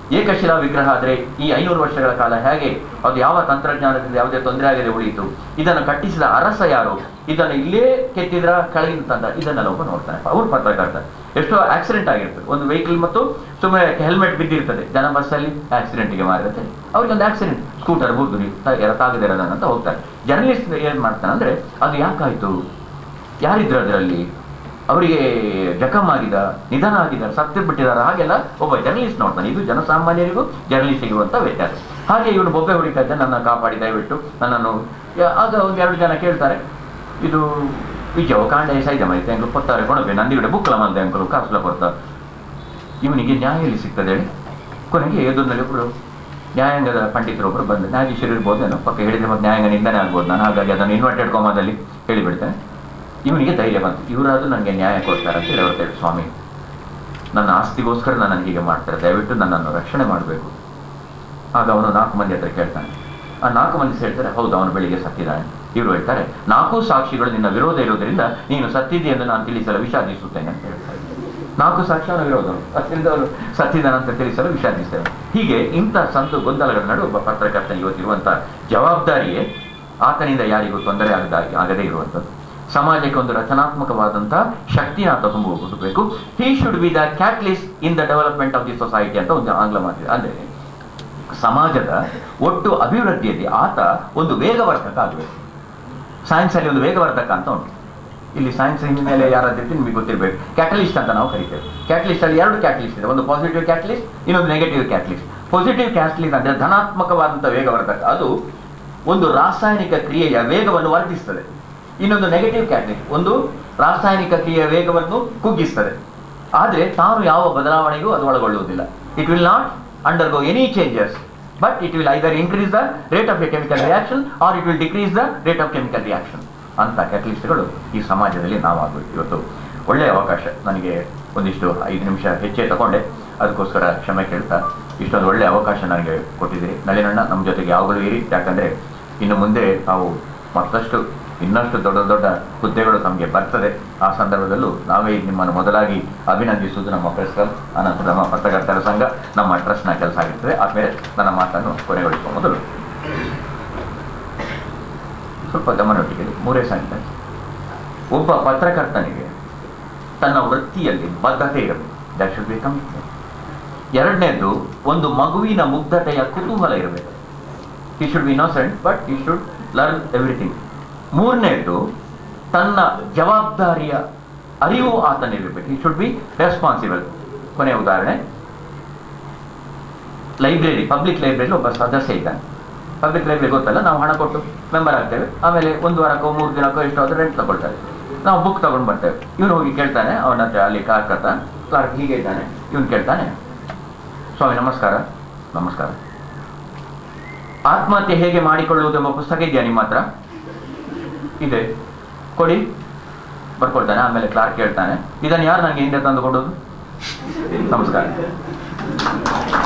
ಏಕಶಿಲಾ ವಿಗ್ರಹ ಆದ್ರೆ ಈ ಐನೂರು ವರ್ಷಗಳ ಕಾಲ ಹೇಗೆ ಅದು ಯಾವ ತಂತ್ರಜ್ಞಾನದಿಂದ ಯಾವುದೇ ತೊಂದರೆ ಆಗದೆ ಉಳಿಯಿತು ಇದನ್ನು ಕಟ್ಟಿಸಿದ ಅರಸ ಯಾರು ಇದನ್ನು ಇಲ್ಲೇ ಕೆತ್ತಿದ್ರ ಕೆಳಗಿನ ತಂದ ಇದನ್ನೆಲ್ಲ ಒಬ್ಬ ನೋಡ್ತಾನೆ ಅವ್ರು ಪತ್ರಕರ್ತ ಎಷ್ಟೋ ಆಕ್ಸಿಡೆಂಟ್ ಆಗಿರ್ತದೆ ಒಂದು ವೆಹಿಕಲ್ ಮತ್ತು ಸುಮ್ಮನೆ ಹೆಲ್ಮೆಟ್ ಬಿದ್ದಿರ್ತದೆ ಜನ ಬಸ್ಸಲ್ಲಿ ಆಕ್ಸಿಡೆಂಟ್ಗೆ ಮಾರಿರುತ್ತೆ ಅವ್ರಿಗೆ ಒಂದು ಆಕ್ಸಿಡೆಂಟ್ ಸ್ಕೂಟರ್ ಬೂದು ತಾಗದಿರೋದಂತ ಹೋಗ್ತಾರೆ ಜರ್ನಲಿಸ್ಟ್ ಏನ್ ಮಾಡ್ತಾನೆ ಅಂದ್ರೆ ಅದು ಯಾಕಾಯ್ತು ಯಾರಿದ್ರು ಅದರಲ್ಲಿ ಅವರಿಗೆ ಜಖಮ್ ಆಗಿದ ನಿಧನ ಆಗಿದ್ದಾರೆ ಸತ್ತು ಬಿಟ್ಟಿದ್ದಾರೆ ಹಾಗೆಲ್ಲ ಒಬ್ಬ ಜರ್ನಲಿಸ್ಟ್ ನೋಡ್ತಾನೆ ಇದು ಜನಸಾಮಾನ್ಯರಿಗೂ ಜರ್ನಲಿಸ್ಟ್ ಇರುವಂತ ವ್ಯತ್ಯಾಸ ಹಾಗೆ ಇವನು ಬೊಬ್ಬೆ ಹೊಡಿತಾ ಇದ್ದ ನನ್ನ ಕಾಪಾಡಿ ದಯವಿಟ್ಟು ನನ್ನನ್ನು ಯಾ- ಆಗ ಒಂದು ಎರಡು ಜನ ಕೇಳ್ತಾರೆ ಇದು ವಿಜಯ ಕಾಂಡೆ ಸೈಜ ಮೈತೆ ಅಂಕಲು ಕೊತ್ತಾರೆ ಕೊಡಬೇಕು ನಂದಿಗಡೆ ಬುಕ್ಕಲ ಮಂದೆ ಅಂಕಲು ಕಾಸುಲ ಕೊಡ್ತ ಇವನಿಗೆ ನ್ಯಾಯ ಎಲ್ಲಿ ಸಿಗ್ತದೆ ಹೇಳಿ ಕೊನೆಗೆ ಎದುರಿನಲ್ಲಿ ಒಬ್ಬರು ನ್ಯಾಯಾಂಗದ ಪಂಡಿತರೊಬ್ಬರು ಬಂದು ನ್ಯಾಯಾಧೀಶರು ಇರ್ಬೋದು ಪಕ್ಕ ಹೇಳಿದ್ರೆ ಮತ್ತೆ ನ್ಯಾಯಾಂಗ ನಿಂದನೆ ಆಗ್ಬೋದು ನಾನು ಹಾಗಾಗಿ ಅದನ್ನು ಇನ್ವರ್ಟೆಡ್ ಕೋಮಾದಲ್ಲಿ ಹೇಳಿಬಿಡ್ತೇನೆ ಇವನಿಗೆ ಧೈರ್ಯ ಬಂತು ಇವರಾದ್ರೂ ನನಗೆ ನ್ಯಾಯ ಕೊಡ್ತಾರೆ ಅಂತ ಹೇಳಿ ಅವ್ರು ಹೇಳಿ ಸ್ವಾಮಿ ನನ್ನ ಆಸ್ತಿಗೋಸ್ಕರ ನನ್ನನ್ನು ಹೀಗೆ ಮಾಡ್ತಾರೆ ದಯವಿಟ್ಟು ನನ್ನನ್ನು ರಕ್ಷಣೆ ಮಾಡಬೇಕು ಆಗ ಅವನು ನಾಲ್ಕು ಮಂದಿ ಹತ್ರ ಕೇಳ್ತಾನೆ ಆ ನಾಲ್ಕು ಮಂದಿ ಹೇಳ್ತಾರೆ ಹೌದು ಅವನು ಬೆಳಿಗ್ಗೆ ಸತ್ತಿದ್ದಾನೆ ಇವರು ಹೇಳ್ತಾರೆ ನಾಲ್ಕು ಸಾಕ್ಷಿಗಳು ನಿನ್ನ ವಿರೋಧ ಇರುವುದರಿಂದ ನೀನು ಸತ್ತಿದ್ದೆ ಎಂದು ನಾನು ತಿಳಿಸಲು ವಿಷಾದಿಸುತ್ತೇನೆ ಅಂತ ಹೇಳ್ತಾರೆ ನಾಲ್ಕು ಸಾಕ್ಷಿ ಅವನ ವಿರೋಧ ಅದರಿಂದ ಅವರು ಸತ್ತಿದ್ದಾನಂತ ತಿಳಿಸಲು ವಿಷಾದಿಸ್ತೇವೆ ಹೀಗೆ ಇಂಥ ಸಂತು ಗೊಂದಲಗಳ ನಡುವೆ ಒಬ್ಬ ಪತ್ರಕರ್ತ ಇವತ್ತಿರುವಂತಹ ಜವಾಬ್ದಾರಿಯೇ ಆತನಿಂದ ಯಾರಿಗೂ ತೊಂದರೆ ಆಗದ ಆಗದೇ ಇರುವಂಥದ್ದು ಸಮಾಜಕ್ಕೆ ಒಂದು ರಚನಾತ್ಮಕವಾದಂತಹ ಶಕ್ತಿನ ಆತ ತುಂಬಬೇಕು he should be the catalyst in the development of the society ಅಂತ ಒಂದು ಆಂಗ್ಲ ಮಾತಿದೆ ಅಂದ್ರೆ ಸಮಾಜದ ಒಟ್ಟು ಅಭಿವೃದ್ಧಿಯಲ್ಲಿ ಆತ ಒಂದು ವೇಗವರ್ಧಕ ಆಗಬೇಕು ಸೈನ್ಸ್ ಅಲ್ಲಿ ಒಂದು ವೇಗವರ್ಧಕ ಅಂತ ಉಂಟು ಇಲ್ಲಿ ಸೈನ್ಸ್ ಹಿನ್ನೆಲೆ ಯಾರಾದ್ರೂ ನಿಮಗೆ ಗೊತ್ತಿರಬೇಕು ಕ್ಯಾಟಲಿಸ್ಟ್ ಅಂತ ನಾವು ಕರಿತೇವೆ ಕ್ಯಾಟಲಿಸ್ಟ್ ಅಲ್ಲಿ ಎರಡು ಕ್ಯಾಟಲಿಸ್ಟ್ ಇದೆ ಒಂದು ಪಾಸಿಟಿವ್ ಕ್ಯಾಟಲಿಸ್ಟ್ ಇನ್ನೊಂದು ನೆಗೆಟಿವ್ ಕ್ಯಾಟಲಿಸ್ಟ್ ಪಾಸಿಟಿವ್ ಕ್ಯಾಟಲಿಸ್ಟ್ ಅಂದ್ರೆ ಧನಾತ್ಮಕವಾದಂತಹ ವೇಗವರ್ಧಕ ಅದು ಒಂದು ರಾಸಾಯನಿಕ ಕ್ರಿಯೆಯ ವೇಗವನ್ನು ವರ್ಧಿಸ್ತದೆ ಇನ್ನೊಂದು ನೆಗೆಟಿವ್ ಕ್ಯಾಟಲಿಸ್ಟ್ ಒಂದು ರಾಸಾಯನಿಕ ಕ್ರಿಯೆಯ ವೇಗವನ್ನು ಕುಗ್ಗಿಸ್ತದೆ ಆದ್ರೆ ತಾನು ಯಾವ ಬದಲಾವಣೆಗೂ ಅದು ಒಳಗೊಳ್ಳುವುದಿಲ್ಲ it will not undergo any changes but it will either increase the rate of a chemical reaction or it will decrease the rate of chemical reaction ಅಂತ ಕ್ಯಾಟಲಿಸ್ಟ್ಗಳು ಈ ಸಮಾಜದಲ್ಲಿ ನಾವಾಗಬೇಕು ಇವತ್ತು ಒಳ್ಳೆಯ ಅವಕಾಶ ನನಗೆ ಒಂದಿಷ್ಟು ಐದು ನಿಮಿಷ ಹೆಚ್ಚೇ ತಗೊಂಡೆ ಅದಕ್ಕೋಸ್ಕರ ಕ್ಷಮೆ ಕೇಳ್ತಾ ಇಷ್ಟೊಂದು ಒಳ್ಳೆಯ ಅವಕಾಶ ನನಗೆ ಕೊಟ್ಟಿದ್ದೀರಿ ನಳಿನಣ್ಣ ನಮ್ಮ ಜೊತೆಗೆ ಯಾವಾಗಲೂ ಇರಿ ಯಾಕಂದ್ರೆ ಇನ್ನು ಮುಂದೆ ನಾವು ಮತ್ತಷ್ಟು ಇನ್ನಷ್ಟು ದೊಡ್ಡ ದೊಡ್ಡ ಹುದ್ದೆಗಳು ನಮಗೆ ಬರ್ತದೆ ಆ ಸಂದರ್ಭದಲ್ಲೂ ನಾವೇ ನಿಮ್ಮನ್ನು ಮೊದಲಾಗಿ ಅಭಿನಂದಿಸುವುದು ನಮ್ಮ ಪ್ರೆಸ್ ಕ್ಲಬ್ ಅನಂತರ ನಮ್ಮ ಪತ್ರಕರ್ತರ ಸಂಘ ನಮ್ಮ ಟ್ರಸ್ಟ್ನ ಕೆಲಸ ಆಗಿರ್ತದೆ ಆದ್ಮೇಲೆ ನನ್ನ ಮಾತನ್ನು ಕೊನೆಗೊಳಿಸುವ ಮೊದಲು ಸ್ವಲ್ಪ ಗಮನೊಟ್ಟಿಗೆ ಮೂರೇ ಸೆಂಟೆನ್ಸ್ ಒಬ್ಬ ಪತ್ರಕರ್ತನಿಗೆ ತನ್ನ ವೃತ್ತಿಯಲ್ಲಿ ಬದ್ಧತೆ ಇರಬೇಕು ದಟ್ ಶುಡ್ ಬಿ ಕಮಿಟ್ಮೆಂಟ್ ಎರಡನೇದು ಒಂದು ಮಗುವಿನ ಮುಗ್ಧತೆಯ ಕುತೂಹಲ ಇರಬೇಕು he should be innocent but he should learn everything ಮೂರನೇದು ತನ್ನ ಜವಾಬ್ದಾರಿಯ ಅರಿವು ಆತನಿರಬೇಕು ಹಿ ಶುಡ್ ಬಿ ರೆಸ್ಪಾನ್ಸಿಬಲ್ ಕೊನೆಯ ಉದಾಹರಣೆ ಲೈಬ್ರರಿ ಪಬ್ಲಿಕ್ ಲೈಬ್ರರಿ ಒಬ್ಬ ಸದಸ್ಯ ಇದ್ದಾನೆ ಪಬ್ಲಿಕ್ ಲೈಬ್ರರಿ ಗೊತ್ತಲ್ಲ ನಾವು ಹಣ ಕೊಟ್ಟು ಮೆಂಬರ್ ಆಗ್ತೇವೆ ಆಮೇಲೆ ಒಂದು ವಾರಕ್ಕೋ ಮೂರು ದಿನಕ್ಕೋ ಎಷ್ಟು ಆದ್ರೆ ರೆಂಟ್ ತಗೊಳ್ತಾರೆ ನಾವು ಬುಕ್ ತಗೊಂಡು ಬರ್ತೇವೆ ಇವನು ಹೋಗಿ ಕೇಳ್ತಾನೆ ಅವನ ಹತ್ರ ಅಲ್ಲಿ ಕ್ಲಾರ್ಕ್ ಹತ್ರ ಕ್ಲಾರ್ಕ್ ಹೀಗೆ ಇದ್ದಾನೆ ಇವನು ಕೇಳ್ತಾನೆ ಸ್ವಾಮಿ ನಮಸ್ಕಾರ ನಮಸ್ಕಾರ ಆತ್ಮಹತ್ಯೆ ಹೇಗೆ ಮಾಡಿಕೊಳ್ಳುವುದೆಂಬ ಪುಸ್ತಕ ಇದೆಯಾ ನಿಮ್ಮ ಹತ್ರ ಇದೆ ಕೊಡಿ ಬರ್ಕೊಳ್ತಾನೆ ಆಮೇಲೆ ಕ್ಲಾರ್ಕ್ ಕೇಳ್ತಾನೆ ಇದನ್ನು ಯಾರು ನನಗೆ ಹಿಂದೆ ತಂದು ಕೊಡೋದು ನಮಸ್ಕಾರ